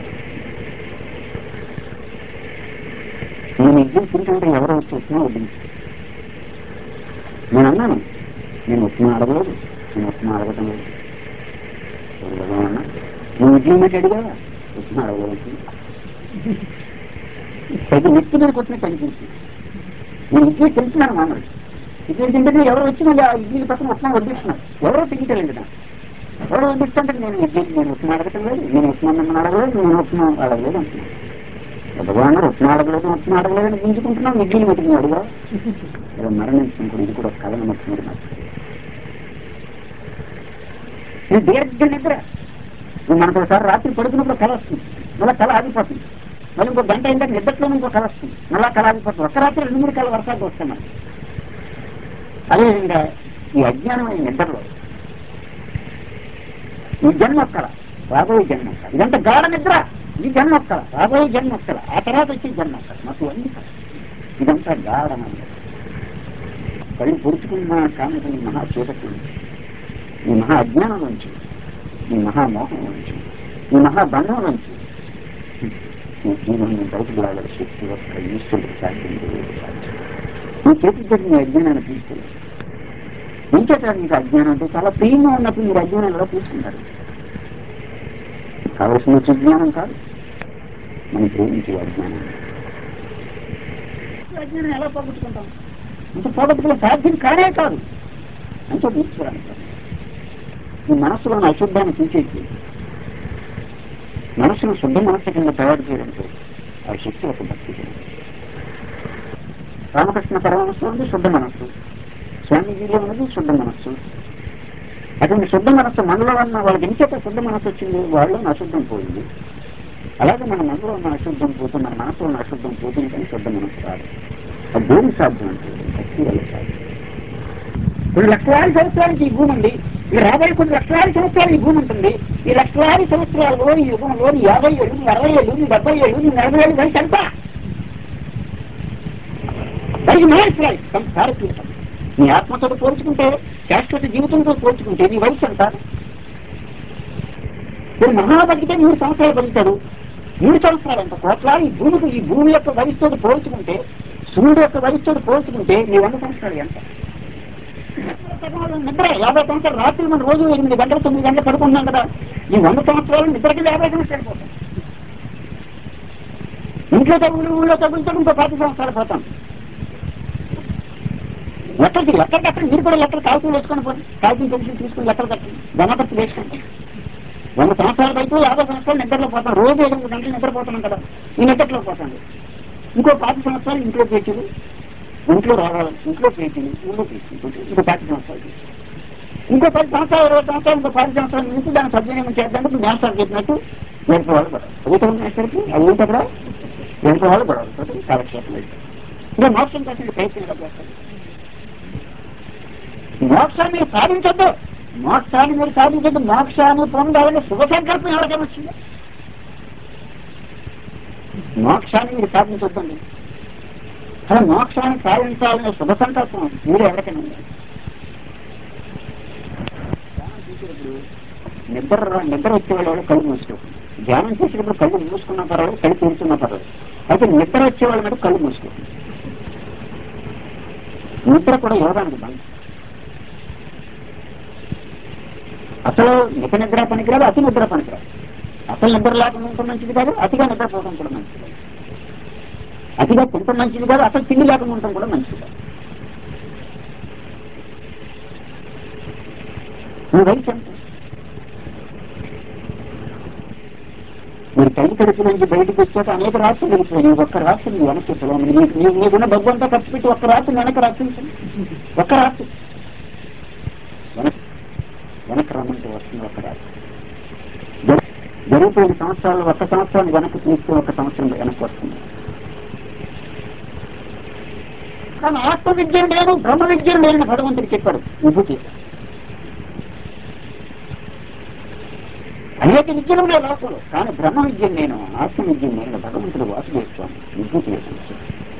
నేను ఇడ్లీ తింటుంటే ఎవరో వచ్చి ఉప్మా వడ్డించారు నేను అన్నాను నేను ఉప్మా అడగలేదు నేను ఉప్మా అడగటం లేదు ఎవరు భగవాన్ నువ్వు ఇడ్లీ మాట అడిగావా ఉప్మా అడగలేదు ప్రతి వ్యక్తి మీద కొట్టినట్టు అనిపించింది నేను ఇడ్లీ తింటున్నాను మామూలు ఇడ్లీ తింటే ఎవరు వచ్చి మళ్ళీ ఆ ఇడ్లీ పక్కన ఉప్మా వడ్డిస్తున్నారు ఎవరో తింటలేదు నాకు ఎవరో వడ్డిస్తుంటే నేను ఇడ్లీ నేను ఉప్మా అడగటం లేదు నేను ఉప్మా మిమ్మల్ని అడగలేదు నేను ఉప్మా అడగలేదు అంటున్నాను భగవాన్ ఉప్మా అడగలేదు ఉప్మా అడగలేదు అని గుంజుకుంటున్నాం ఇడ్లీని పెట్టుకుని అడుగా ఇలా మరణించుకుంటాడు ఇది కూడా ఒక కథ నమ్మకం నాకు ఇది దీర్ఘ నిద్ర నువ్వు మనకు ఒకసారి రాత్రి పడుకున్నప్పుడు కళ వస్తుంది మళ్ళీ కళ ఆగిపోతుంది మళ్ళీ ఇంకో గంట అయిందా నిద్రలో ఇంకో కళ వస్తుంది మళ్ళీ కళ ఆగిపోతుంది ఒక్క రాత్రి రెండు మూడు కళ వర్షాలు వస్తున్నాయి అదేవిధంగా ఈ అజ్ఞానం అనే నిద్రలో ఈ జన్మ ఒక్కల రాబోయే జన్మ ఒక్కల ఇదంతా గాఢ నిద్ర ఈ జన్మ ఒక్కల రాబోయే జన్మ ఒక్కల ఆ తర్వాత వచ్చే జన్మ ఒక్కల మాకు అన్ని కళ. ఇదంతా గాఢమైన నిద్ర. కళ్ళు పొడుచుకున్న కామికుని మహా చీకటి ఈ మహా అజ్ఞానం నుంచి ఈ మహామోహం నుంచి ఈ మహాబంధం నుంచి ఈ జీవనం బయటకు రాగల శక్తి ఒక్క ఈశ్వరుడు సాధ్యం లేదు సాధ్యం ఈ చేతితో మీ అజ్ఞానాన్ని తీసుకెళ్ళి ఇంకేత మీకు అజ్ఞానం అంటే చాలా ప్రియంగా ఉన్నప్పుడు మీరు అజ్ఞానం ఎలా తీసుకుంటారు కావలసిన సుజ్ఞానం కాదు మనం ప్రేమించే అజ్ఞానం అజ్ఞానం ఎలా పోగొట్టుకుంటాం అంటే పోగొట్టుకునే సాధ్యం కానే కాదు అంటే తీసుకోవడానికి ఈ మనస్సులోని అశుద్ధాన్ని తీసేసి మనస్సును శుద్ధ మనస్సు కింద తయారు చేయడానికి ఆ శక్తి ఒక భక్తి చేయండి రామకృష్ణ పరమహంస ఉంది శుద్ధ మనస్సు స్వామీజీలో ఉన్నది శుద్ధ మనస్సు అటువంటి శుద్ధ మనస్సు మనలో ఉన్న వాళ్ళకి ఇంకేత శుద్ధ మనస్సు వచ్చింది వాళ్ళు అశుద్ధం పోయింది అలాగే మన మనలో ఉన్న అశుద్ధం పోతుంది మన మనసులో ఉన్న అశుద్ధం పోతుంది కానీ శుద్ధ మనస్సు రాదు అది దేనికి సాధ్యం అంటే భక్తి వల్ల సాధ్యం కొన్ని లక్షలాది సంవత్సరాలకి ఈ భూమి ఉంది ఈ రాబోయే కొన్ని లక్షలాది సంవత్సరాలు ఈ భూమి ఉంటుంది ఈ లక్షలాది సంవత్సరాల్లో ఈ యుగంలో నీ యాభై ఏళ్ళు నీ అరవై ఏళ్ళు నీ డెబ్బై ఏళ్ళు నీ నలభై ఏళ్ళు వయసు ఎంత వయసు మహేశ్వరాయి భారతీయం నీ ఆత్మతో పోల్చుకుంటే శాశ్వత జీవితంతో పోల్చుకుంటే నీ వయసు ఎంత మీరు మహాభక్తితే మూడు సంవత్సరాలు బతుకుతాడు మూడు సంవత్సరాలు అంత కోట్లాది ఈ భూమికి ఈ భూమి యొక్క వయసుతో పోల్చుకుంటే సూర్యుడు యొక్క వయసుతో పోల్చుకుంటే నీ వంద సంవత్సరాలు ఎంత నిద్ర యాభై సంవత్సరాలు రాత్రి మనం రోజు ఎనిమిది గంటలు తొమ్మిది గంటలు పడుకుంటున్నాం కదా ఈ వంద సంవత్సరాలు నిద్రకి యాభై సంవత్సరాలు పోతాం ఇంట్లో తగులు ఊళ్ళో తగులుతో ఇంకో పది సంవత్సరాలు పోతాం లెక్కకి లెక్కలు కట్టండి మీరు కూడా లెక్కలు కాగితం వేసుకొని పోండి కాగితం పెన్షన్ తీసుకుని లెక్కలు కట్టండి జమాపత్తి వేసుకోండి వంద సంవత్సరాలు అయితే యాభై సంవత్సరాలు నిద్రలో పోతాం రోజు ఎనిమిది గంటలు నిద్రపోతున్నాం కదా ఈ నిద్రలో పోతాం ఇంకో పాతి సంవత్సరాలు ఇంట్లో పేచీలు ఇంట్లో రావాలి ఇంట్లో పేచీలు ఊళ్ళో పేచీలు ఇంకో పాతి సంవత్సరాలు ఇంకో పది సంవత్సరాలు ఇరవై సంవత్సరాలు ఇంకో పది సంవత్సరాల నుంచి దాన్ని సద్వినియోగం చేద్దానికి జ్ఞాపకాలు చెప్పినట్టు వెంట వాళ్ళు పడాలి అడుగుతాం మేసరికి అది ఏంటి అక్కడ వెంట వాళ్ళు పడాలి కాలక్షేపం అయితే ఇంకా మోక్షం కోసం ప్రయత్నం ఎలా చేస్తారు మోక్షాన్ని మీరు సాధించద్దు మోక్షాన్ని మీరు సాధించద్దు మోక్షాన్ని పొందాలని శుభ సంకల్పం ఎవరికైనా వచ్చింది మోక్షాన్ని మీరు సాధించొద్దండి అలా మోక్షాన్ని సాధించాలనే శుభ సంకల్పం మీరు ఎవరికైనా ఉంది ధ్యానం చేసేటప్పుడు నిద్ర రా- నిద్ర వచ్చేవాళ్ళు కళ్ళు మూసుకో ధ్యానం చేసేటప్పుడు కళ్ళు మూసుకున్నా పర్వాలేదు కళ్ళు తీరుతున్నా పర్వాలేదు అయితే నిద్ర వచ్చేవాళ్ళు మీద కళ్ళు మూసుకో నిద్ర కూడా యోగానికి బంధం అసలు మిత నిద్ర పనికిరాదు అతి నిద్ర పనికిరాదు అసలు నిద్ర లేకుండా ఉండటం మంచిది కాదు అతిగా నిద్రపోవడం కూడా మంచిది కాదు అతిగా తింటం మంచిది కాదు అసలు తిండి లేకుండా ఉండటం కూడా మంచిది కాదు మీ వయసు ఎంత మీరు తల్లి కడుపు నుంచి బయటకు వచ్చాక అనేక రాత్రులు వెళ్ళిపోయి ఒక్క రాత్రి నువ్వు వెనక్కి వెళ్ళాను నీకు నీకు నీకున్న డబ్బు అంతా ఖర్చు పెట్టి ఒక్క రాత్రి వెనక్కి రాత్రి ఒక్క రాత్రి వెనక్కి వెనక్కి రమ్మంటే వస్తుంది ఒక్క రాత్రి జరి- జరిగిపోయిన సంవత్సరాలు ఒక్క సంవత్సరాన్ని వెనక్కి తీసుకుని ఒక సంవత్సరం వెనక్కి వస్తుంది కానీ ఆత్మ విద్య లేదు బ్రహ్మ విద్య లేని భగవంతుడు చెప్పాడు విభూతి అనేక విద్యలు ఉన్నాయి లోపల కానీ బ్రహ్మ విద్య నేను ఆత్మ విద్య నేను భగవంతుడు వాసు చేస్తాను విద్యుత్ చేస్తాను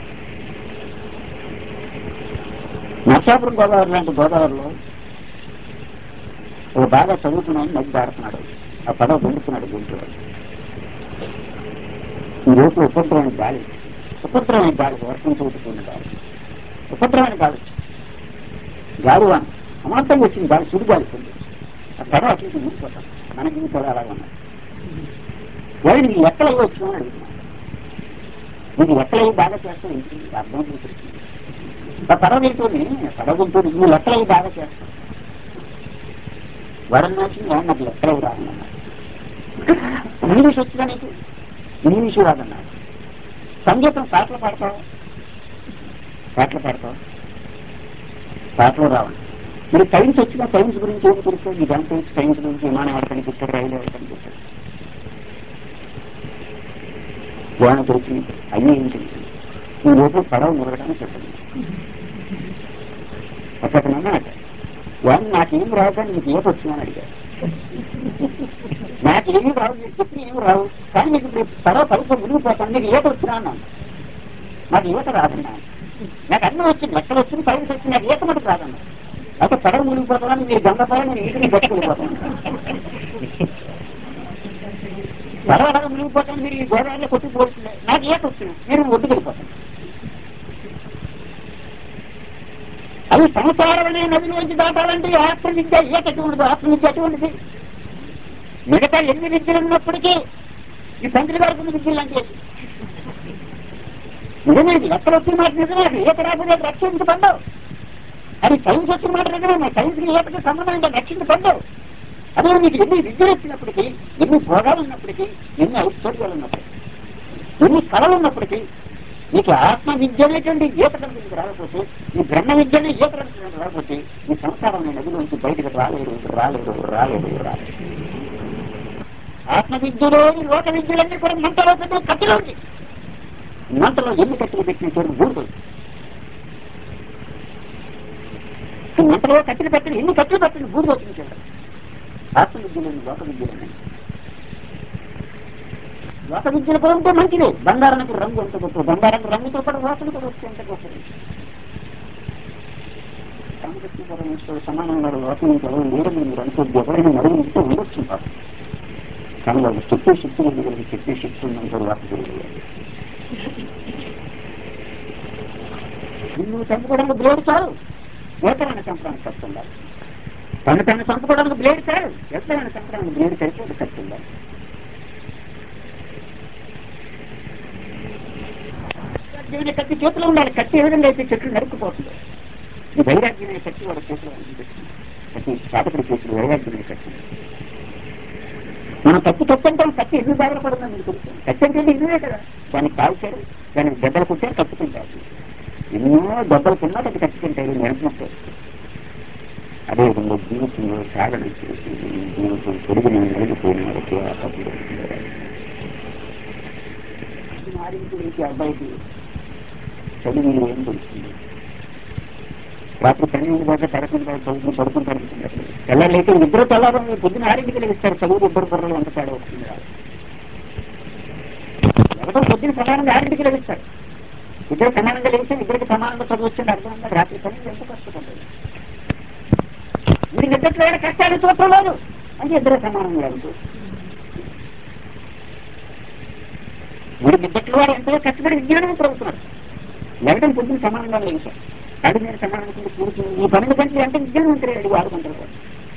నర్సాపురం గోదావరి లాంటి గోదావరిలో ఓ బాగా చదువుతున్నాను నది దాడుతున్నాడు ఆ పడవ దొండుతున్నాడు గుంటూరు ఈ రోజు ఉపద్రవమైన గాలి ఉపద్రవమైన గాలి వర్షం చూపుతున్న గాలి ఉపద్రవమైన గాలి గాలి వాన అమాంతంగా వచ్చింది గాలి సుడి గాలి ఉంది ఆ పడవ అటు ఇటు ఊరిపోతాం మన జీవితాలు అలాగే ఉన్నాయి ఎవరు నీ ఎక్కలై వచ్చినా అడుగుతున్నాను నీకు ఎక్కలై బాగా చేస్తావు ఏంటి అర్థం చూపిస్తుంది ఆ పడవ వెళ్తుంది పడవ వెళ్తుంది నువ్వు లెక్కలై బాగా చేస్తావు వరణాసి నాకు లెక్కలై రాదన్నాడు ఇంగ్లీష్ వచ్చినా నీకు ఇంగ్లీష్ రాదన్నాడు సంగీతం పాటలు పాడతావు పాటలు పాడతావు పాటలు రావాలి మరి సైన్స్ వచ్చిన సైన్స్ గురించి ఏం తెలుసు ఈ దాంట్లో సైన్స్ గురించి విమానం ఎవరు కనిపిస్తారు రైలు ఎవరు కనిపిస్తారు గోడ తెలిసి అన్నీ ఏం తెలుసు ఈ రోజు పడవ మురగడానికి చెప్పండి అతను అన్నాడు వాడు నాకేం రావు కానీ నీకు ఏం వచ్చిందని అడిగాడు నాకేమీ రావు మీరు చెప్పి ఏం రావు కానీ నీకు ఇప్పుడు పడవ పలుపు మునిగిపోతాను నీకు ఈత వచ్చినా అన్నాను నాకు ఈత రాదన్నా నాకు అన్నీ వచ్చింది లెక్కలు వచ్చింది సైన్స్ వచ్చింది నాకు ఈత మటుకు రాదన్నా అయితే పడవ మునిగిపోతానని మీరు గంగపాయ నేను ఈటిని బతుకెళ్ళిపోతాను పడవ అలాగే మునిగిపోతాను మీరు ఈ గోదావరిలో కొట్టుకుపోతుంది నాకు ఈత వచ్చింది మీరు ఒడ్డుకెళ్ళిపోతాను అది సంసారమనే నదిలోంచి దాటాలంటే ఆత్మ విద్య ఈత ఎటువంటిది ఆత్మ విద్య ఎటువంటిది మిగతా ఎన్ని విద్యలు ఉన్నప్పటికీ ఈ పంతులు గారికి ఉన్న విద్యలు అంటే నిజమే ఇది ఎక్కడ వచ్చిన మాట నిజమే అది ఈత రాకపోతే రక్షించబడ్డావు అది సైన్స్ వచ్చిన మాట నిజమే మరి సైన్స్ ఈతకి సంబంధం రక్షించబడ్డావు అదే నీకు ఎన్ని విద్యలు వచ్చినప్పటికీ ఎన్ని భోగాలు ఉన్నప్పటికీ ఎన్ని ఐశ్వర్యాలు ఉన్నప్పటికీ ఎన్ని కళలు ఉన్నప్పటికీ నీకు ఆత్మ విద్య అనేటువంటి ఈత కనుక రాకపోతే ఈ బ్రహ్మ విద్యనే ఈత కనుక రాకపోతే ఈ సంసారం నది నుంచి బయటకు రాలేరు రాలేరు రాలేరు రాలేరు ఆత్మ విద్యలోని లోక విద్యలన్నీ కూడా మంటలో పెట్టి కట్టెలో ఉంది మంటలో ఎన్ని కట్టెలు పెట్టిన చోటు బూడుతుంది ఈ మంటలో కట్టెలు పెట్టిన ఎన్ని కట్టెలు పెట్టిన బూడు వచ్చింది చూడండి ఆత్మ విద్యలోని లోక విద్యలని లోక విద్యలు కూడా ఉంటే మంచిది బంగారానికి రంగు ఎంత గొప్ప బంగారానికి రంగుతో కూడా వాసన కూడా వస్తే ఎంత గొప్పది రామకృష్ణ పరమేశ్వరుడు సమానంగా లోకం నుంచి ఎవరు లేరని మీరు అనుకోద్దు ఎవరైనా నలుగురు ఇస్తే ఉండొచ్చు పాపం కానీ వాళ్ళు చెప్పే శక్తి ఉంది వాళ్ళకి చెప్పే శక్తి ఉందంటే వాటి తెలియదు నిన్ను చంపుకోవడానికి బ్లేడ్ చాలు ఎత్తరాన్ని చంపడానికి ఖర్చు ఉండాలి తను తను చంపుకోవడానికి బ్లేడ్ చాలు ఎత్తరాన్ని చంపడానికి బ్లేడ్ కలిసి అది ఖర్చు ఉండాలి వైరాగ్యమైన కత్తి చేతిలో ఉండాలి కత్తి ఏ విధంగా అయితే చెట్లు నరుక్కుపోతుంది ఈ వైరాగ్యమైన కత్తి వాడి చేతిలో ఉంది కత్తి సాధకుడి చేతులు వైరాగ్యమైన కత్తి మనం కత్తి కత్తి అంటాం కత్తి ఎందుకు బాధపడుతుందని మీకు తెలుసు కత్తి అంటే ఇదే కదా దాన్ని కాల్చారు దానికి దెబ్బలు కుట్టారు కత్తుకుంటారు ఎన్నో దెబ్బలు తిన్నా అది కత్తుకుంటారు నిరంతరం అదేవిధంగా జీవితంలో సాధన చేసి జీవితం పొరుగున నలిగిపోయిన వారికి ఆ కత్తులు ఆరింటి నుంచి అబ్బాయికి చదివి ఏం తెలుస్తుంది రాత్రి పన్నెండు దాకా పదకొండు చదువుకుని పడుకుంటారు తెల్లారైతే ఇద్దరు తెల్లారం పొద్దున ఆరింటికి లభిస్తారు చదువు ఇద్దరు బుర్రలు అంత తేడా వస్తుంది ఎవరో పొద్దున సమానంగా ఆరింటికి లభిస్తారు ఇద్దరు సమానంగా లేస్తే ఇద్దరికి సమానంగా చదువు వచ్చింది అర్థం ఉందా రాత్రి పన్నెండు ఎంత కష్టపడ్డారు మీరు నిద్రలో ఏమైనా కష్టాలు చూడటం లేదు అంటే ఇద్దరు సమానంగా వెళ్తూ మీరు నిద్రలో వారు ఎంతో కష్టపడి విజ్ఞానం చదువుతున్నారు లెగడం పొద్దున సమానంగా లేచారు అది నేను సమాధానం పూర్తి ఈ పన్నెండు గంటలు అంటే విద్యావంతులే అడిగి ఆడుకుంటారు వాళ్ళు.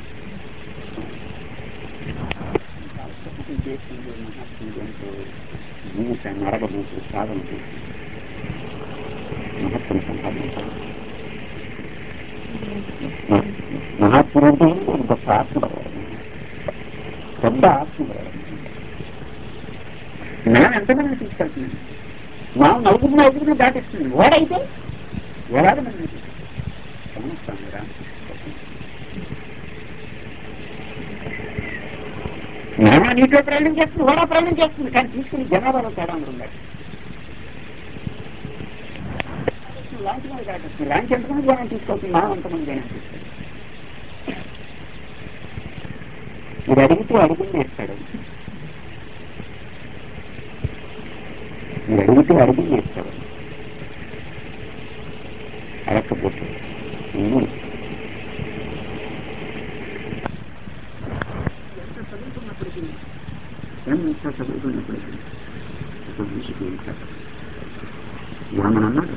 చేసింది మహాత్ముడు అంటే జీవితాన్ని అరగబోతు సాధన చేసి మహత్వం సంపాదించాలి మహాత్ముడు అంటే గొప్ప ఆత్మపడవాలి పెద్ద ఆత్మపడవాలి నేను ఎంతమంది తీసుకెళ్తున్నాను మా నలుగురిని ఐదుగురిని దాటిస్తుంది ఓడైతే ఓడాలి మనం సమస్తాను నానా నీటిలో ప్రయాణం చేస్తుంది ఓడా ప్రయాణం చేస్తుంది కానీ తీసుకుని జనాభాలో తేడా ఉండాలి లాంచ్ మీద దాటొస్తుంది లాంచ్ ఎంతమంది జనం తీసుకెళ్తుంది నా అంతమంది జనం తీసుకెళ్తుంది ఇది అడిగితే అడిగింది ఇస్తాడు మీరు అడిగితే అడిగింది ఇస్తాడు అడగకపోతే ఏమీ ఇస్తాడు. ఎంత చదువుకున్నప్పటికీ ఎంత చదువుకున్నప్పటికీ ఒక మనిషికి ఉంటాడు రామన్ అన్నాడు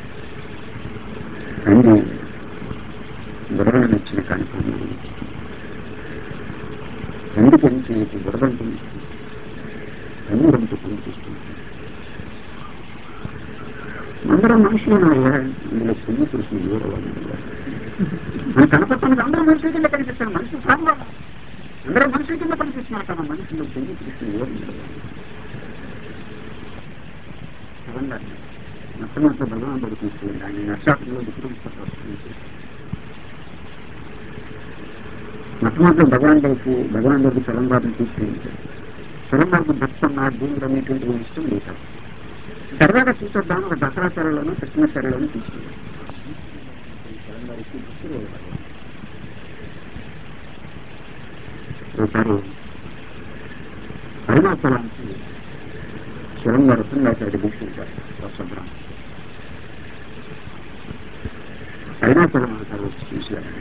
తండ్రి బుర్రలు నచ్చిన కానీ పనులు తండ్రి కలిసి నీకు బుర్రంటూ తండ్రి అంటూ పనిచేస్తుంది అందరం మనుషులు ఇందులో పుణ్య పురుషులు వేరే వాళ్ళు మన కనపడుతున్నది అందరూ మనుషుల కింద కనిపిస్తారు మనుషులు కాదు అందరూ మనుషుల కింద పనిచేస్తున్నారు కదా మనుషులు పుణ్య పురుషులు వేరు చదవండి మొట్టమొదటి భగవానుడు తీసుకెళ్ళి ఆయన నర్సాకులో విక్రమిస్తారు మొట్టమొదటి భగవానుడికి భగవానుడికి చలంబాబుని తీసుకెళ్ళి చలంబాబు భక్తమ్మ దేవుడు అనేటువంటి ఇష్టం లేదు తర్వాత చూసొద్దాం ఒక దసరాచార్యలోనూ కృష్ణాచార్యలోనూ తీసుకెళ్ళి చలంబాబుకి భక్తులు ఒకసారి అరుణాచలానికి శివంగా రసంగాచార్య తీసుకుంటారు వర్షభ్రం అరుణాచలం అంటారు వచ్చి చూశారు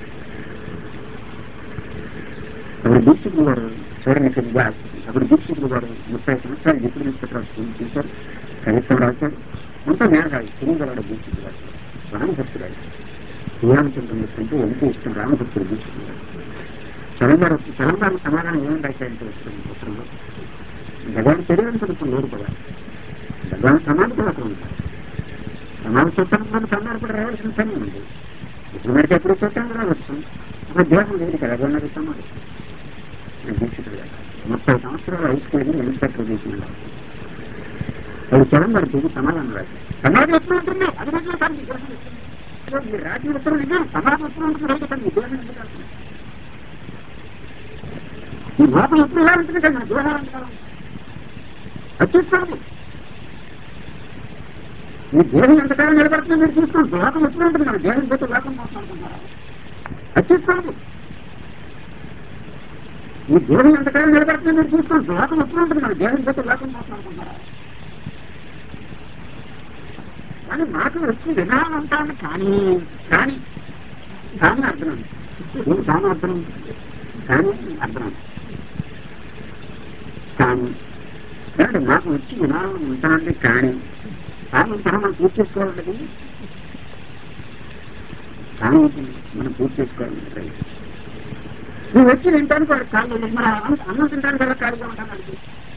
అప్పుడు దీక్షితులు గారు చూడని కింద అప్పుడు దీక్షితులు గారు ముప్పై సంవత్సరాలు ఎప్పుడు తీసుకుంటారు స్కూల్ చేశారు కవిత్వం రాశారు అంతా మేఘాలు తిరుగుగలడు దీక్షితులు గారు రామభక్తుడు శ్రీరామచంద్రుని కంటే ఎంతో ఇష్టం రామభక్తుడు దీక్షితులు గారు తెలంగాణ తెలంగాణ సమాధానం ఏమని రాశారంటే వస్తుంది పుస్తకంలో భగవాన్ శరీరం కొడుకుని లేరు కదా భగవాన్ సమాధి కూడా అక్కడ ఉంటారు సమాధి చూస్తాను సమాధి కూడా రావాల్సిన పని ఉంది ఇప్పుడు మనకి ఎప్పుడు చూస్తాను రావచ్చు ఒక దేహం లేదు కదా భగవాన్ సమాధి దీక్షితుడు గారు ముప్పై సంవత్సరాలు హై స్కూల్ ఇన్స్పెక్టర్ చేసిన అది తెలంగాణ తిరిగి సమాధానం రాశారు సమాధి ఎప్పుడు ఉంటుంది అది రోజులు కాదు ఈ దేహం ఎప్పుడు ఉంటుంది. మీరు రాసిన ఉత్తరం నిజం సమాధి ఎప్పుడు ఉంటుంది రైతు కానీ ఈ దేహం ఎందుకు రాస్తుంది? ఈ లోపల ఎప్పుడు ఎలా ఉంటుంది కదా దేహాలు అంటారు వచ్చేస్తుంది మీ దేహం ఎంతకాలం నిలబడుతుందో మీరు చూసుకోండి లోకం ఎప్పుడు ఉంటుంది మన దేహం పోతే లోకం కోసం అనుకుంటారా వచ్చేస్తుంది మీ దేహం ఎంతకాలం నిలబడుతుందో మీరు చూసుకోండి లోకం ఎప్పుడు ఉంటుంది మన దేహం పోతే లోకం కోసం అనుకుంటారా కానీ మాకు వచ్చి విధానం అంటాను కానీ కానీ కానీ అర్థం ఏం కానీ అర్థం కానీ అర్థం కానీ కాబట్టి మాకు వచ్చి వినాలని ఉంటానండి కానీ కానీ తన మనం పూర్తి చేసుకోవాలండి కానీ మనం పూర్తి చేసుకోవాలండి నువ్వు వచ్చి వింటానికి వాడు కాళ్ళు లేదు. మరి అన్నం అన్నం తింటాను కదా ఖాళీగా ఉంటాను అడిగి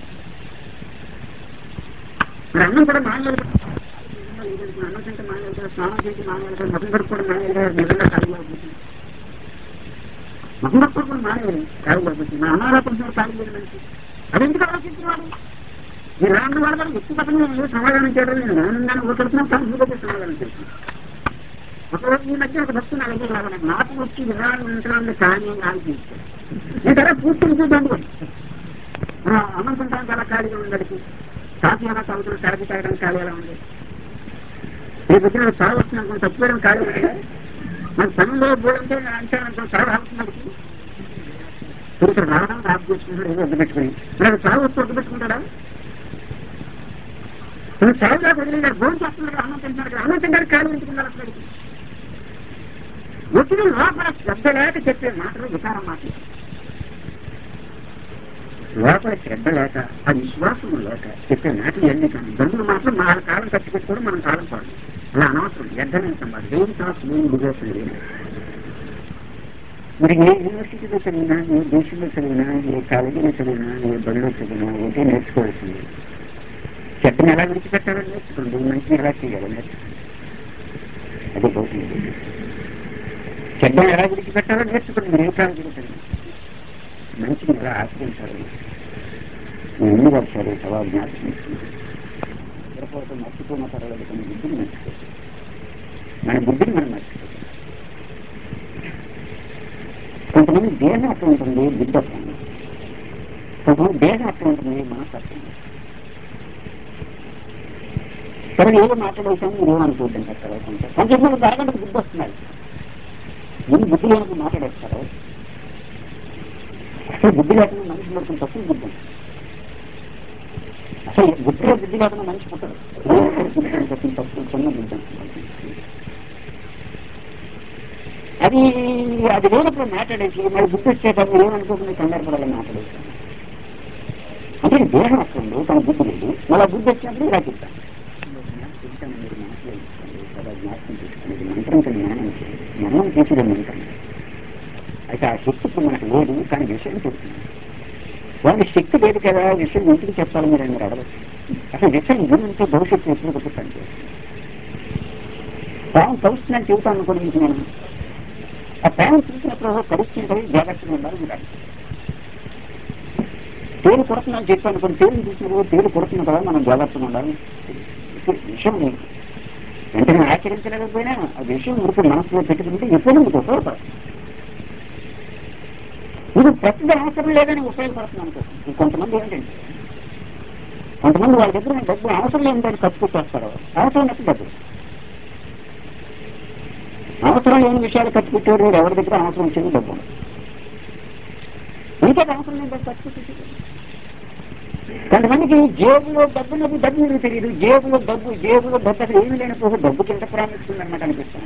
మరి అన్నం కూడా మానేయాలి కదా. అన్నం తింటే మానేయాలి కదా స్నానం చేసి మానేయాలి కదా మొదలు కడుక్కోవడం మానేయాలి కదా నిజంగా ఖాళీగా ఉంటుంది మొదలు కడుక్కోవడం మానేయాలి ఖాళీగా ఉంటుంది మా అన్నారా కొంచెం ఖాళీ లేదు మనిషి అది ఎందుకు ఆలోచించేవాడు ఈ రాను వాళ్ళ వల్ల వ్యక్తిగతంగా నేను సమాధానం చేయడం నేను ఆనందాన్ని ఒకరితో సంస్కృతి సమాధానం చేస్తున్నాను ఒకరోజు ఈ మధ్య ఒక భక్తులు అడిగే లాగా నాకు వచ్చి విధానం వింటాను కానీ ఆలోచించాను నేను కదా పూర్తిని చూద్దాం అమ్మంటుంటాను చాలా ఖాళీగా ఉండడికి కాఫీ ఎలా తాగుతున్నా కాఫీ తాగడం ఖాళీ ఎలా ఉంది రేపు వచ్చిన సాగు వచ్చిన తప్పుకోవడం ఖాళీ ఉంది మన పనుల్లో పోలంటే అంటే సాగు ఆగుతున్నడికి ఇక్కడ రావడం ఆఫ్ చేసుకుంటాడు ఏదో వద్ద పెట్టుకుని మరి సాగు వస్తే వద్ద పెట్టుకుంటాడా నువ్వు సాగుగా వదిలేదారు భోజనం చేస్తున్నాడు అన్నం తింటున్నాడు అన్నం తింటాడు ఖాళీ ఉంచుకున్నాడు అసలు వచ్చిన లోపల శ్రద్ధ లేక చెప్పే మాటలు వికారం మాట లోపల శ్రద్ధ లేక ఆ విశ్వాసం లేక చెప్పే మాటలు ఎన్ని కానీ బంధువులు మాత్రం మన కాలం ఖర్చు పెట్టుకోవడం మనం కాలం పాడు అలా అనవసరం వ్యర్థమైన సంపాదన దేవుడి థాట్స్ లేని డివోషన్ లేదు మరి ఏ యూనివర్సిటీలో చదివినా ఏ దేశంలో చదివినా ఏ కాలేజీలో చదివినా ఏ బడిలో చదివినా ఒకటే నేర్చుకోవాల్సింది చెడ్డని ఎలా విడిచిపెట్టాలో నేర్చుకోండి మంచిని ఎలా చేయాలో నేర్చుకోండి అదే భౌతిక విద్య. చెడ్డని ఎలా విడిచిపెట్టాలో నేర్చుకోండి మీరు ఏ కాలేజీలో చదివినా మంచిని ఎలా ఆశ్రయించాలో నేర్చుకోండి నేను ఎన్ని వర్షాలు సవాల్ జ్ఞాపకం పొరపాటు మర్చిపోయిన పర్వాలేదు కానీ బుద్ధిని మర్చిపోతాం మన బుద్ధిని మనం మర్చిపోతాం కొంతమంది దేహం అట్లా ఉంటుంది బుద్ధి అట్లా ఉంటుంది కొంతమంది దేహం అట్లా ఉంటుంది మనసు అట్లా ఉంటుంది సరే ఏదో మాట్లాడేసాను మీరు ఏమనుకోవద్దని చెప్తారు కొంత కొంతమంది బాగా బుద్ధి వస్తున్నారు ముందు బుద్ధి లేనప్పుడు మాట్లాడేస్తారు అసలు బుద్ధి లేకుండా మనిషి మొత్తం తక్కువ బుద్ధి ఉంది. అసలు బుద్ధిలో బుద్ధి లేకుండా మనిషి పుట్టడు బుద్ధి అంటే కొంచెం తక్కువ చిన్న బుద్ధి ఉంటుంది. అది అది లేనప్పుడు మాట్లాడేసి మరి బుద్ధి వచ్చేటప్పుడు ఏమనుకోకుండా కంగారు పడాలి మాట్లాడేసాను అంటే దేహం వస్తుంది తన బుద్ధి లేదు మళ్ళీ బుద్ధి వచ్చినప్పుడు ఇలా చెప్తాను చెప్తాను మీరు మాట్లాడుకోండి చాలా జ్ఞాపకం చేసుకోండి ఇది మంత్రం కింద జ్ఞానం జ్ఞానం చేసేది మంత్రం అయితే ఆ శక్తి ఇప్పుడు మనకు లేదు కానీ విషయం చెప్తుంది వాళ్ళకి శక్తి లేదు కదా విషయం ఇంటికి చెప్పాలి మీరు అని మీరు అడగచ్చు అసలు విషయం గురించి భవిష్యత్తు ఎప్పుడు కొట్టి పనిచేస్తుంది పాము కలుస్తుందని చెబుతాను అనుకోండి మీకు నేను ఆ పాము చూసినప్పుడు కలుస్తుంటే జాగ్రత్తగా ఉండాలి మీరు అడగచ్చు. తేలు కొడుతుందని చెప్పాను అనుకోండి తేలు చూసినప్పుడు తేలు కొడుతుంది కదా మనం జాగ్రత్తగా ఉండాలి ఇప్పుడు విషయం లేదు. వెంటనే ఆచరించలేకపోయినా ఆ విషయం ఊరికి మనసులో పెట్టుకుంటే ఎప్పుడు మీకు ఉపయోగపడుతుంది ఇది ప్రస్తుతం అవసరం లేదని ఉపయోగపడుతుంది అనుకోండి కొంతమంది ఏంటంటే కొంతమంది వాళ్ళ దగ్గర ఉన్న డబ్బు అవసరం లేని దాన్ని ఖర్చు పెట్టేస్తారు అవసరం లేని డబ్బు అవసరం లేని విషయాలు ఖర్చు పెట్టేవారు వీరు ఎవరి దగ్గర అవసరం వచ్చేది డబ్బు ఉండదు. ఇంకా అవసరం లేని దాన్ని ఖర్చు పెట్టేది కొంతమందికి జేబులో డబ్బు ఉన్నది డబ్బు మీకు తెలియదు జేబులో డబ్బు జేబులో డబ్బు అసలు ఏమీ లేనప్పుడు డబ్బు కింద ప్రాముఖ్యం అనమాట అనిపిస్తాను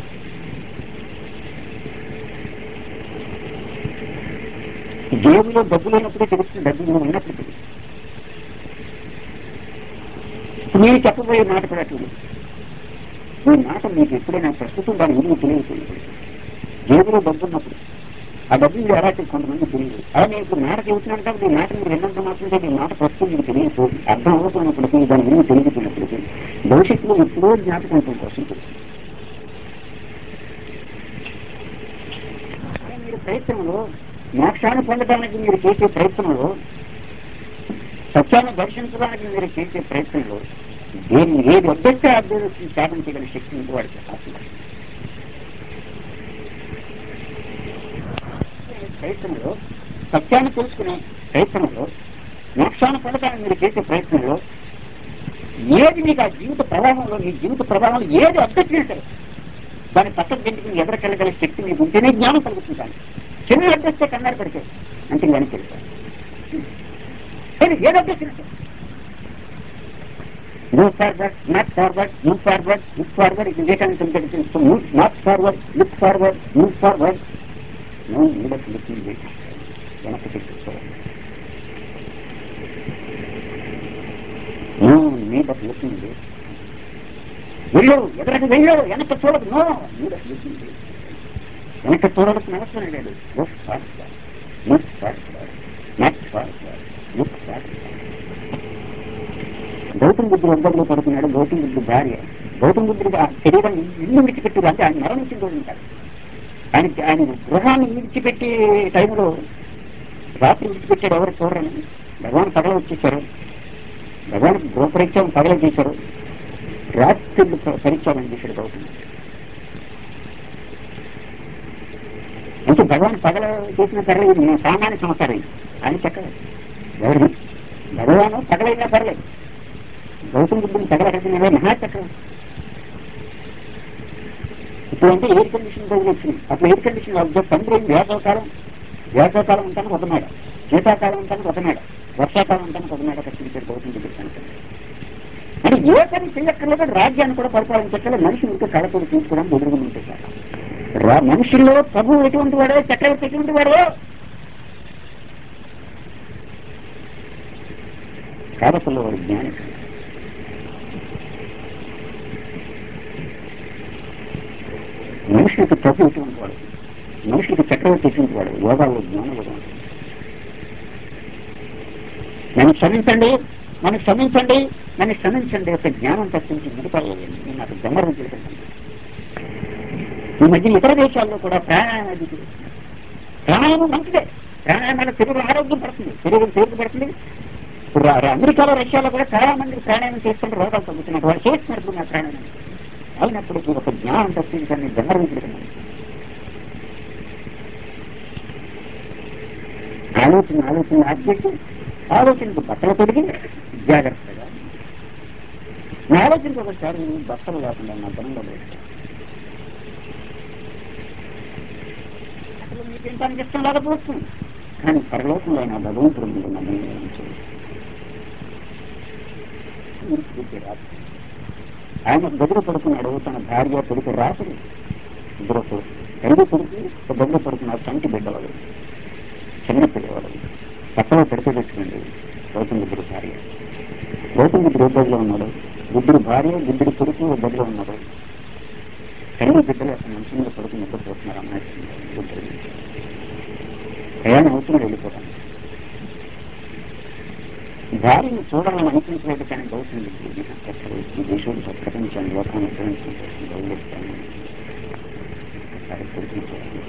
జేబులో డబ్బు లేనప్పుడే తెలుస్తుంది డబ్బు నువ్వు ఉన్నప్పుడు తెలియదు మీరు చెప్పబోయే మాట కూడా అట్లేదు ఈ మాట మీకు ఎప్పుడైనా ప్రస్తుతం దాని విలువ తెలియకపోయినప్పుడు జేబులో డబ్బు ఉన్నప్పుడు ఆ డబ్బు మీరు ఎలా కొంతమంది తెలియదు అలా నేను ఇప్పుడు మాట చెబుతున్నాను కాబట్టి ఈ మాట మీరు విన్నంత మాత్రం ఈ మాట ప్రస్తుతం మీకు తెలియదు అర్థం అవ్వకున్నప్పటికీ దాని విలువ తెలియకున్నప్పటికీ భవిష్యత్తులో ఎప్పుడో జ్ఞాపకం ఉంటుంది కోసం తెలుస్తుంది. కానీ మీరు ప్రయత్నంలో మోక్షాన్ని పొందడానికి మీరు చేసే ప్రయత్నంలో సత్యాన్ని దర్శించడానికి మీరు చేసే ప్రయత్నంలో దేన్ని ఏది వద్దొస్తే అభ్యర్థి సాధన చేయగల శక్తి ఇంటి వాడికి ఆశిస్తుంది. ప్రయత్నంలో సత్యాన్ని తెలుసుకునే ప్రయత్నంలో మోక్షాన్ని పొందడానికి మీరు చేసే ప్రయత్నంలో ఏది మీకు ఆ జీవిత ప్రవాహంలో మీ జీవిత ప్రవాహంలో ఏది అడ్డొచ్చినా సరే దాన్ని పక్కకు గెంటుకుని ఎదరకెళ్ళగల శక్తి మీకు ఉంటేనే జ్ఞానం కలుగుతుంది కానీ చిన్న అడ్డొస్తే కంగారు పడితే అంటే కానీ తెలుస్తాను కానీ ఏది అడ్డొచ్చినా సరే move forward, not forward, move forward, look forward. It is written in the So move not forward, look forward, move forward. No need of looking back. వెనక్కి తెచ్చుకోవాలి no need of looking back వెళ్ళు ఎదురకు వెళ్ళు వెనక్కి చూడదు no need of looking back వెనక్కి చూడవలసిన అవసరం లేదు look forward look forward not forward look forward Gautama బుద్ధుడు ఒంగోలు పడుతున్నాడు గౌతమ బుద్ధుడు భార్య గౌతమ బుద్ధుడు ఆ శరీరం ఇల్లు విడిచిపెట్టి అంటే ఆయన మరణించిన రోజు ఉంటాడు ఆయన ఆయన గృహాన్ని విడిచిపెట్టి టైంలో రాత్రి విడిచిపెట్టాడు ఎవరు చూడరని భగవాన్ పగల వచ్చేసారు భగవాన్ గృహపరిచయం పగల చేశారు రాత్రి పరిచయం చేశాడు గౌతమ అంటే భగవాన్ పగల చేసిన పర్లేదు నేను సామాన్య సంసారం ఆయన చక్కగా ఎవరు భగవాను పగలైనా పర్లేదు గౌతమ బుద్ధుని తగలకట్టినవే మహాచక్రం ఇప్పుడు అంటే ఎయిర్ కండిషన్ రోజులు వచ్చినాయి అప్పుడు ఎయిర్ కండిషన్ వాళ్ళు తండ్రి వేసవకాలం వేసవకాలం ఉంటానికి ఒక మేడ శీతాకాలం ఉంటానికి ఒక మేడ వర్షాకాలం ఉంటానికి ఒక మేడ కట్టించారు గౌతమ బుద్ధుడు కనుక అంటే ఏ పని చేయక్కర్లేదు రాజ్యాన్ని కూడా పరిపాలించక్కర్లేదు మనిషి ఇంకో కళతో చూసుకోవడానికి ఎదురుగుండి ఉంటే చాలు. రా- మనుషుల్లో ప్రభు ఎటువంటి వాడో చక్రవర్తి ఎటువంటి వాడో కాలకుల్లో వాడు జ్ఞాని మనుషులకు ప్రభు ఎటువంటి వాడు మనుషులకు చక్రవర్తి ఎటువంటి వాడు యోగాల్లో జ్ఞానం కూడా ఉంటుంది నన్ను క్షమించండి నన్ను క్షమించండి నన్ను క్షమించండి ఒక జ్ఞానం తప్పించి మిగతాయేయండి నేను నాకు గమనం చేయకండి ఈ మధ్య ఇతర దేశాల్లో కూడా ప్రాణాయామం అది చేస్తున్నారు. ప్రాణాయామం మంచిదే ప్రాణాయామాల శరీరం ఆరోగ్యం పడుతుంది శరీరం తేలిక పడుతుంది ఇప్పుడు రా- అమెరికాలో రష్యాలో కూడా చాలా మంది ప్రాణాయామం చేస్తుంటే రోగాలు తగ్గుతున్నారు వాళ్ళు చేస్తున్నారు నా ప్రాణాయామం అయినప్పటికీ ఒక జ్ఞానం తప్పించని గమనించడం ఆలోచన ఆలోచన ఆబ్జెక్ట్ ఆలోచనకు బట్టలు తొడిగి జాగ్రత్తగా నా ఆలోచనకు ఒకసారి బట్టలు లేకుండా నా ధనంలో లేదు అసలు మీకు తినడానికి ఇష్టం లేకపోవచ్చు కానీ పరలోకంలో నా భగవంతుడు ముందు నన్ను నిర్ణయించాడు. మీరు పూర్తి రాత్రి ఆయన గదిలో పడుకున్నాడు తన భార్య కొడుకు రాత్రి ఇద్దరు కొడుకు రెండు కొడుకు ఒక గదిలో పడుకున్నాడు చంటి బిడ్డవాడు చిన్న పిల్లవాడు పక్కన పెడితే తెచ్చుకోండి గౌతమ్ బుద్ధుడు భార్య గౌతమ్ బుద్ధుడు ఏ గదిలో ఉన్నాడు బుద్ధుడు భార్య బుద్ధుడు కొడుకు ఒక గదిలో ఉన్నాడు రెండు బిడ్డలు అక్కడ మంచి మీద కొడుకు నిద్రపోతున్నారు అమ్మాయి బుద్ధుడు ప్రయాణం అవుతున్నా వెళ్ళిపోతాను భార్యను చూడాలని అనిపించలేదు కానీ గౌతమ్ బుద్ధుడు అక్కడ ఈ దేశంలో ప్రపంచాన్ని లోకాన్ని ఉపయోగించుకుంటాను గౌరవిస్తాను ఒకసారి కొడుకుని చూడాలి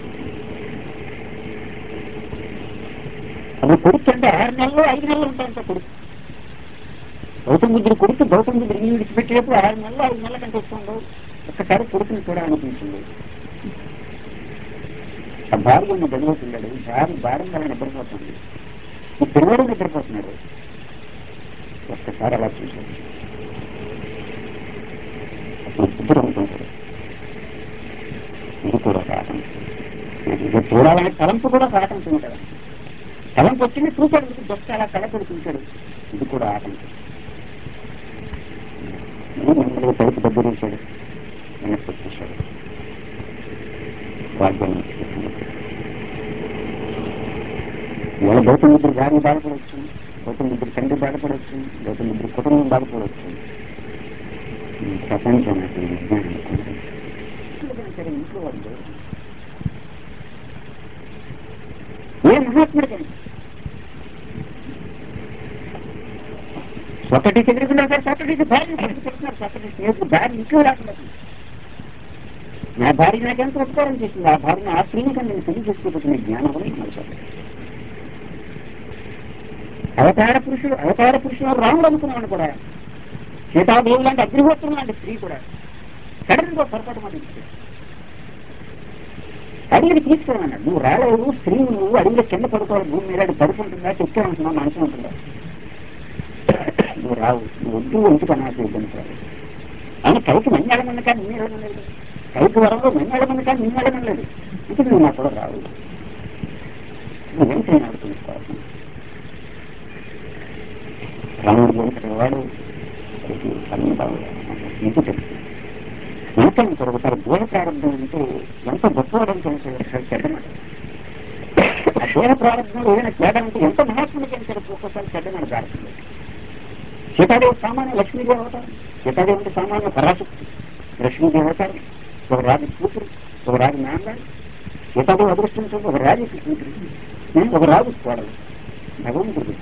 అది కొడుకు అంటే ఆరు నెలలు ఐదు నెలలు ఉంటాయంట కొడుకు గౌతమ బుద్ధుడు కొడుకు గౌతమ బుద్ధుడు ఇల్లు విడిచిపెట్టేటప్పుడు ఆరు నెలలు ఐదు నెలల కంటే ఎక్కువ ఉండవు ఒక్కసారి కొడుకుని చూడాలనిపించింది ఆ భార్య ఉన్న గదిలో పిల్లాడు భార్య భార్య వల్ల నిద్రపోతుంది ఈ పిల్లడు నిద్రపోతున్నాడు ఒక్కసారి అలా చూశాడు అప్పుడు ఇద్దరు అనుకుంటారు ఇది కూడా రావటం ఇది చూడాలనే తలంపు కూడా రావటం కదా తలంపు వచ్చింది చూశాడు ఇది జస్ట్ అలా కలపడి చూశాడు ఇది కూడా ఆటంకం నెమ్మదిగా తలుపు దగ్గర వేశాడు వెనక్కి వచ్చేసాడు రాజ్యం ఇవాళ గౌతమ బుద్ధుడు గారిని బాధపడవచ్చు గౌతమ బుద్ధుడు తండ్రి బాధపడవచ్చు గౌతమ బుద్ధుడు కుటుంబం బాధపడవచ్చు ఈ ప్రపంచానికి విజ్ఞానం ఉంటుంది. సరే ఇంట్లో వాళ్ళు ఏ మహాత్ముడు కానీ సొసైటీ ఎదురుకుండా సార్ సొసైటీకి భార్య చెప్తున్నారు సొసైటీ స్నేహితులు భార్య ఇంట్లో లేకుండా నా భార్య నాకెంత ఉపకారం చేసింది ఆ భార్యను ఆ స్త్రీని కానీ నేను పెళ్లి చేసుకోబోతున్న జ్ఞానం అని మనసు అవతార పురుషుడు అవతార పురుషుడు రాముడు అనుకున్నాడు కూడా సీతాదేవి లాంటి అగ్నిహోత్రం లాంటి స్త్రీ కూడా సడన్ గా పొరపాటు మాట ఇచ్చాడు అడిగిని తీసుకోమన్నాడు నువ్వు రాలేవు స్త్రీ నువ్వు అడిగిన కింద పడుకోవాలి భూమి మీద అది పడుకుంటుందా చెక్కే ఉంటుందా మనసు ఉంటుందా నువ్వు రావు నువ్వు వద్దు ఎందుకు అన్నట్టు ఇబ్బంది పడదు ఆయన కైకి మన్నెళ్ళమన్న కానీ నిన్ను వెళ్ళమనలేదు కైకి వరంలో మన్నెళ్ళమన్న కానీ నిన్ను వెళ్ళమనలేదు ఇది నువ్వు నా కూడా రావు నువ్వేం చేయనాడు తెలుసుకోవాలి రాముడు వెంకట వాడు వాడికి అన్ని బాగుంది నీకు తెలుసు వెంకన్న ఒకసారి దేహ ప్రారంభం అంటే ఎంత గొప్పవాడని తెలుసు చెడ్డమాట ఆ దేహ ప్రారంభంలో ఏదైనా తేడా అంటే ఎంత మహాత్ముడికి అని తెలుసు ఒక్కోసారి చెడ్డమాట దారుతుంది సీతాదేవి సామాన్య లక్ష్మీదేవి అవతారం సీతాదేవి అంటే సామాన్య పరాశక్తి లక్ష్మీదేవి అవతారం ఒక రాజు కూతురు ఒక రాజు నాన్న సీతాదేవి అదృష్టం చూసి ఒక రాజు కూతురు ఉం? ఒక రాజు కోడలు భగవంతుడు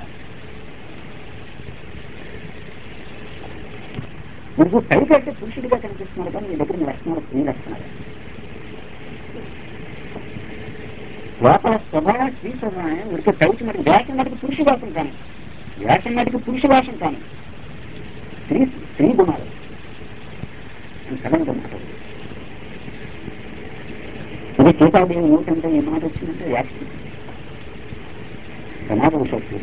మీకు పైకి అంటే పురుషుడిగా కనిపిస్తున్నారు కానీ మీ దగ్గర మీ లక్షణాలు స్త్రీ లక్షణాలు లోపల స్వభావం స్త్రీ స్వభావం ఉడికే పైకి మటుకు వేషం మటుకు పురుష వేషం కానీ వేషం మటుకు పురుష వేషం కానీ స్త్రీ స్త్రీ గుణాలు అని సడన్గా మాట ఇది సీతాదేవి నూటంటే ఈ మాట వచ్చిందంటే యాక్షన్ ప్రమాదం వస్తుంది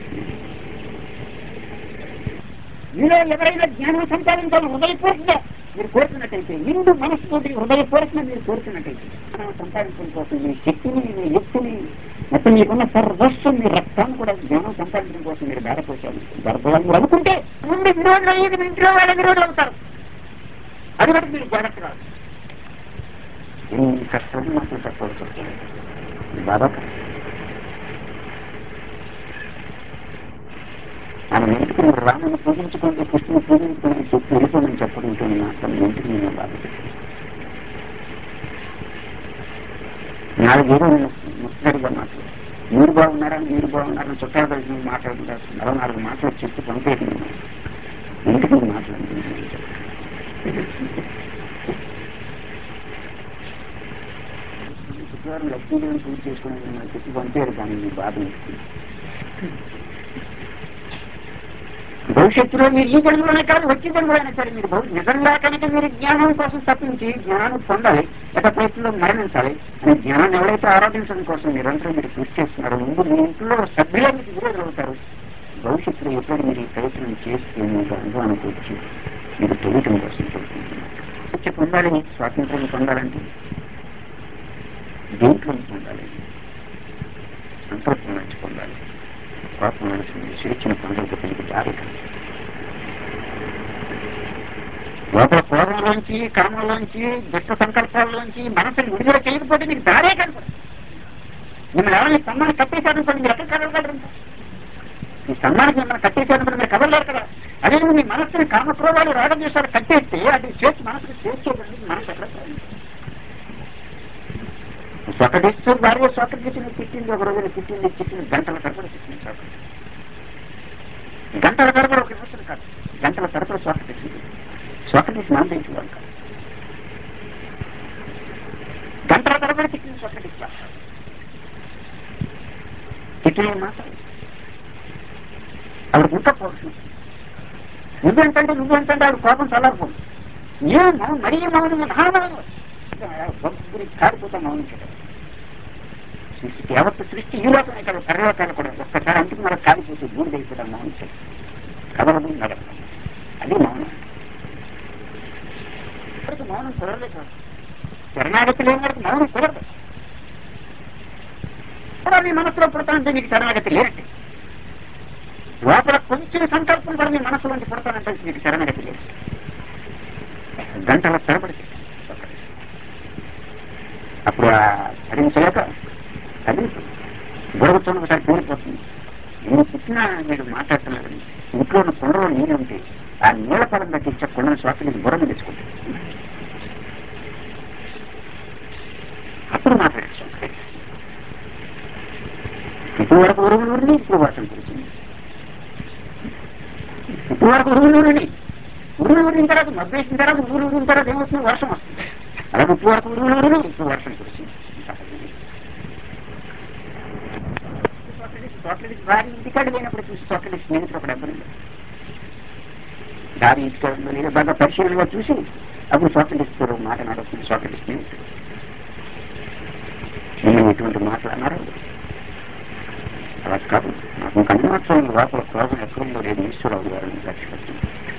మీలో ఎవరైనా జ్ఞానం సంపాదించాలని హృదయపూర్వకంగా మీరు కోరుతున్నట్టయితే నిండు మనస్సుతోటి హృదయపూర్వకంగా మీరు కోరుతున్నట్టయితే జ్ఞానం సంపాదించడం కోసం మీ శక్తిని మీ యుక్తిని మొత్తం మీకున్న సర్వస్వం మీ రక్తాన్ని కూడా జ్ఞానం సంపాదించడం కోసం మీరు దారపోసారు దారపోవాలని మీరు అనుకుంటే ముందు విరోధులు అయ్యేది మీ ఇంట్లో వాళ్ళ విరోధులు అవుతారు అది వరకు మీరు జాగ్రత్తగా ఎన్ని కష్టాలు మాకు కష్టాలు దాదాపు ఆయన ఇంటికి మీరు రాముని పూజించుకుంటూ కృష్ణుని పూజించుకుని చెప్పి వెళ్ళిపోమని చెప్పడంతో మాత్రం ఇంటికి నేను బాధ నాలుగేళ్ళు ముచ్చటగా మాట్లాడు మీరు బాగున్నారా మీరు బాగున్నారా చుట్టాలు కలిసి మాట్లాడుకుంటారు నలభై నాలుగు మాటలు చెప్పి పంపేది ఇంటికి మాట్లాడుకుంటున్నాను శుక్రవారం లక్ష్మీదేవిని పూజ చేసుకుని మనం చెప్పి పంపారు కానీ మీ బాధ భవిష్యత్తులో మీరు ఈ జన్మలోనే కాదు వచ్చే జన్మలోనే సరే మీరు భవి- నిజంగా కనుక మీరు జ్ఞానం కోసం తప్పించి జ్ఞానాన్ని పొందాలి గత ప్రయత్నంలో మరణించాలి అని జ్ఞానాన్ని ఎవరైతే ఆరాధించడం కోసం నిరంతరం మీరు కృషి చేస్తున్నారో ముందు మీ ఇంట్లో సభ్యులే మీకు విరోధులు అవుతారు భవిష్యత్తులో ఎప్పుడు మీరు ఈ ప్రయత్నం చేస్తే మీకు అనుభవానికి వచ్చి మీరు తెలియటం కోసం కోరుకుంటున్నారు వచ్చి పొందాలి స్వాతంత్రం పొందాలంటే దేంట్లో పొందాలి సంకల్పం నుంచి పొందాలి కోపం నుంచి స్వేచ్ఛను పొందకపోతే మీకు దారి కాదు. లోపల కోపంలోంచి కామంలోంచి దుష్ట సంకల్పాల్లోంచి మనసుని విడుదల చేయకపోతే మీకు దారే కనపడదు మిమ్మల్ని ఎవరైనా సమ్మాన్ని కట్టేశారనుకోండి మీరు ఎక్కడ కదలగలరు ఈ సమ్మానికి మిమ్మల్ని కట్టేశారనుకోండి మీరు కదలలేరు కదా అదే మీ మనసుని కామక్రోధాలు రాగం చేశారు కట్టేస్తే అది స్వేచ్ఛ మనసుకి స్వేచ్ఛ ఇవ్వండి మనసు ఎక్కడ పోయింది? సొకటిస్తూ భార్య సొకటిని తిట్టింది ఒక రోజున తిట్టింది తిట్టింది గంటల తరపున తిట్టింది సొకటి గంటల తరపున ఒక నిమిషం కాదు గంటల తరపున సొకటి తిట్టింది సొకటి స్నానం చేసేవాడు కాదు గంటల తరపున తిట్టింది సొకటి తిట్టిన మాట ఆవిడ ఇంకా పోషణ నువ్వెంతంటే నువ్వెంతంటే ఆవిడ కోపం చల్లారిపోదు ఏ మౌనం మరీ మౌనం మహామౌనం గురించి కారిపోతా మౌనం చేయడం సృష్టి యావత్తు సృష్టి ఈ లోకమే కదా పర్లోకాలు కూడా ఒక్కసారి అంటుకు మనకు కాలిపోతే బూడిద అయిపోతాం మౌనం చేయడం కదలదు నడవదు అది మౌనం ఇప్పటికి మౌనం కుదరలేదు కాదు శరణాగతి లేని వరకు మౌనం కుదరదు కూడా మీ మనసులో పుడతానంటే నీకు శరణాగతి లేనట్టే లోపల కొంచెం సంకల్పం కూడా మీ మనసులోంచి పుడతానంటే నీకు శరణాగతి లేదు గంటల తరబడి అప్పుడు ఆ భరించలేక కదిలిపోతుంది బుడగతో ఒకసారి కూలిపోతుంది ఎన్ని పుట్టినా మీరు మాట్లాడుతున్నారు ఇంట్లో ఉన్న కుండలో నీళ్ళు ఉంటే ఆ నీళ్ళ పదం బట్టి ఇచ్చే కుండను శ్వాసకి బుడగ తెచ్చుకుంటుంది అప్పుడు మాట్లాడచ్చు ఇప్పుడు వరకు ఉరుగులూరిని ఇప్పుడు వర్షం కురిసింది ఇప్పుడు వరకు ఉరుగులూరిని ఉరుగులూరిన తర్వాత మబ్బేసిన తర్వాత ఉరుగులూరిన తర్వాత ఏమవుతుంది వర్షం వస్తుంది అలాగే ఇప్పుడు వరకు ఉరుగులూరిని ఇప్పుడు వర్షం కురిసింది చోట్లకి భారీ ఇంటికాడ లేనప్పుడు చూసి చోట్లకి స్నేహితుడు ఒకడు ఎవరు దారి ఇంటికాడ లేదా బాగా పరిశీలనగా చూసి అప్పుడు చోట్లకి మాట నడుస్తుంది చోట్లకి స్నేహితుడు నేను ఎటువంటి మాట్లాడినారు అలా కాదు నాకు కన్నుమాత్రం లోపల కోపం ఎక్కడుందో లేదు ఈశ్వరరావు గారిని లక్ష్యపెట్టింది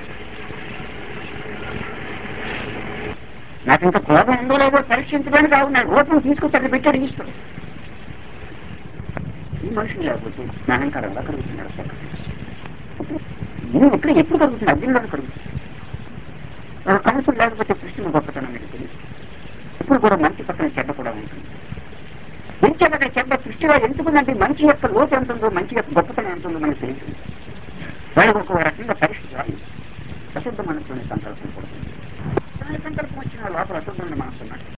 నాకు ఇంత కోపం ఉందో లేదో పరీక్షించడానికి కాదు నా రూపం తీసుకొచ్చి అక్కడ పెట్టాడు ఈశ్వరుడు ఈ మనుషులు లేకపోతే అహంకారంగా కలుగుతున్నాడు నేను ఇక్కడ ఎప్పుడు కలుగుతుంది అగ్నిలో కలుగుతుంది ఒక కనసులు లేకపోతే కృష్ణుని గొప్పతనం మీకు తెలియదు ఇప్పుడు కూడా మంచి పక్కన చెడ్డ కూడా ఉంటుంది మంచి అక్కడ చెడ్డ సృష్టిలో ఎందుకుందంటే మంచి యొక్క లోటు ఎంత ఉందో మంచి యొక్క గొప్పతనం ఎంత ఉందో మనకు తెలియదు వాళ్ళకి ఒక రకంగా పరిస్థితి రాదు అశుద్ధ మనసులోని సంకల్పం పడుతుంది సంకల్పం వచ్చిన లోపల అశుద్ధమైన మనసు ఉన్నాడు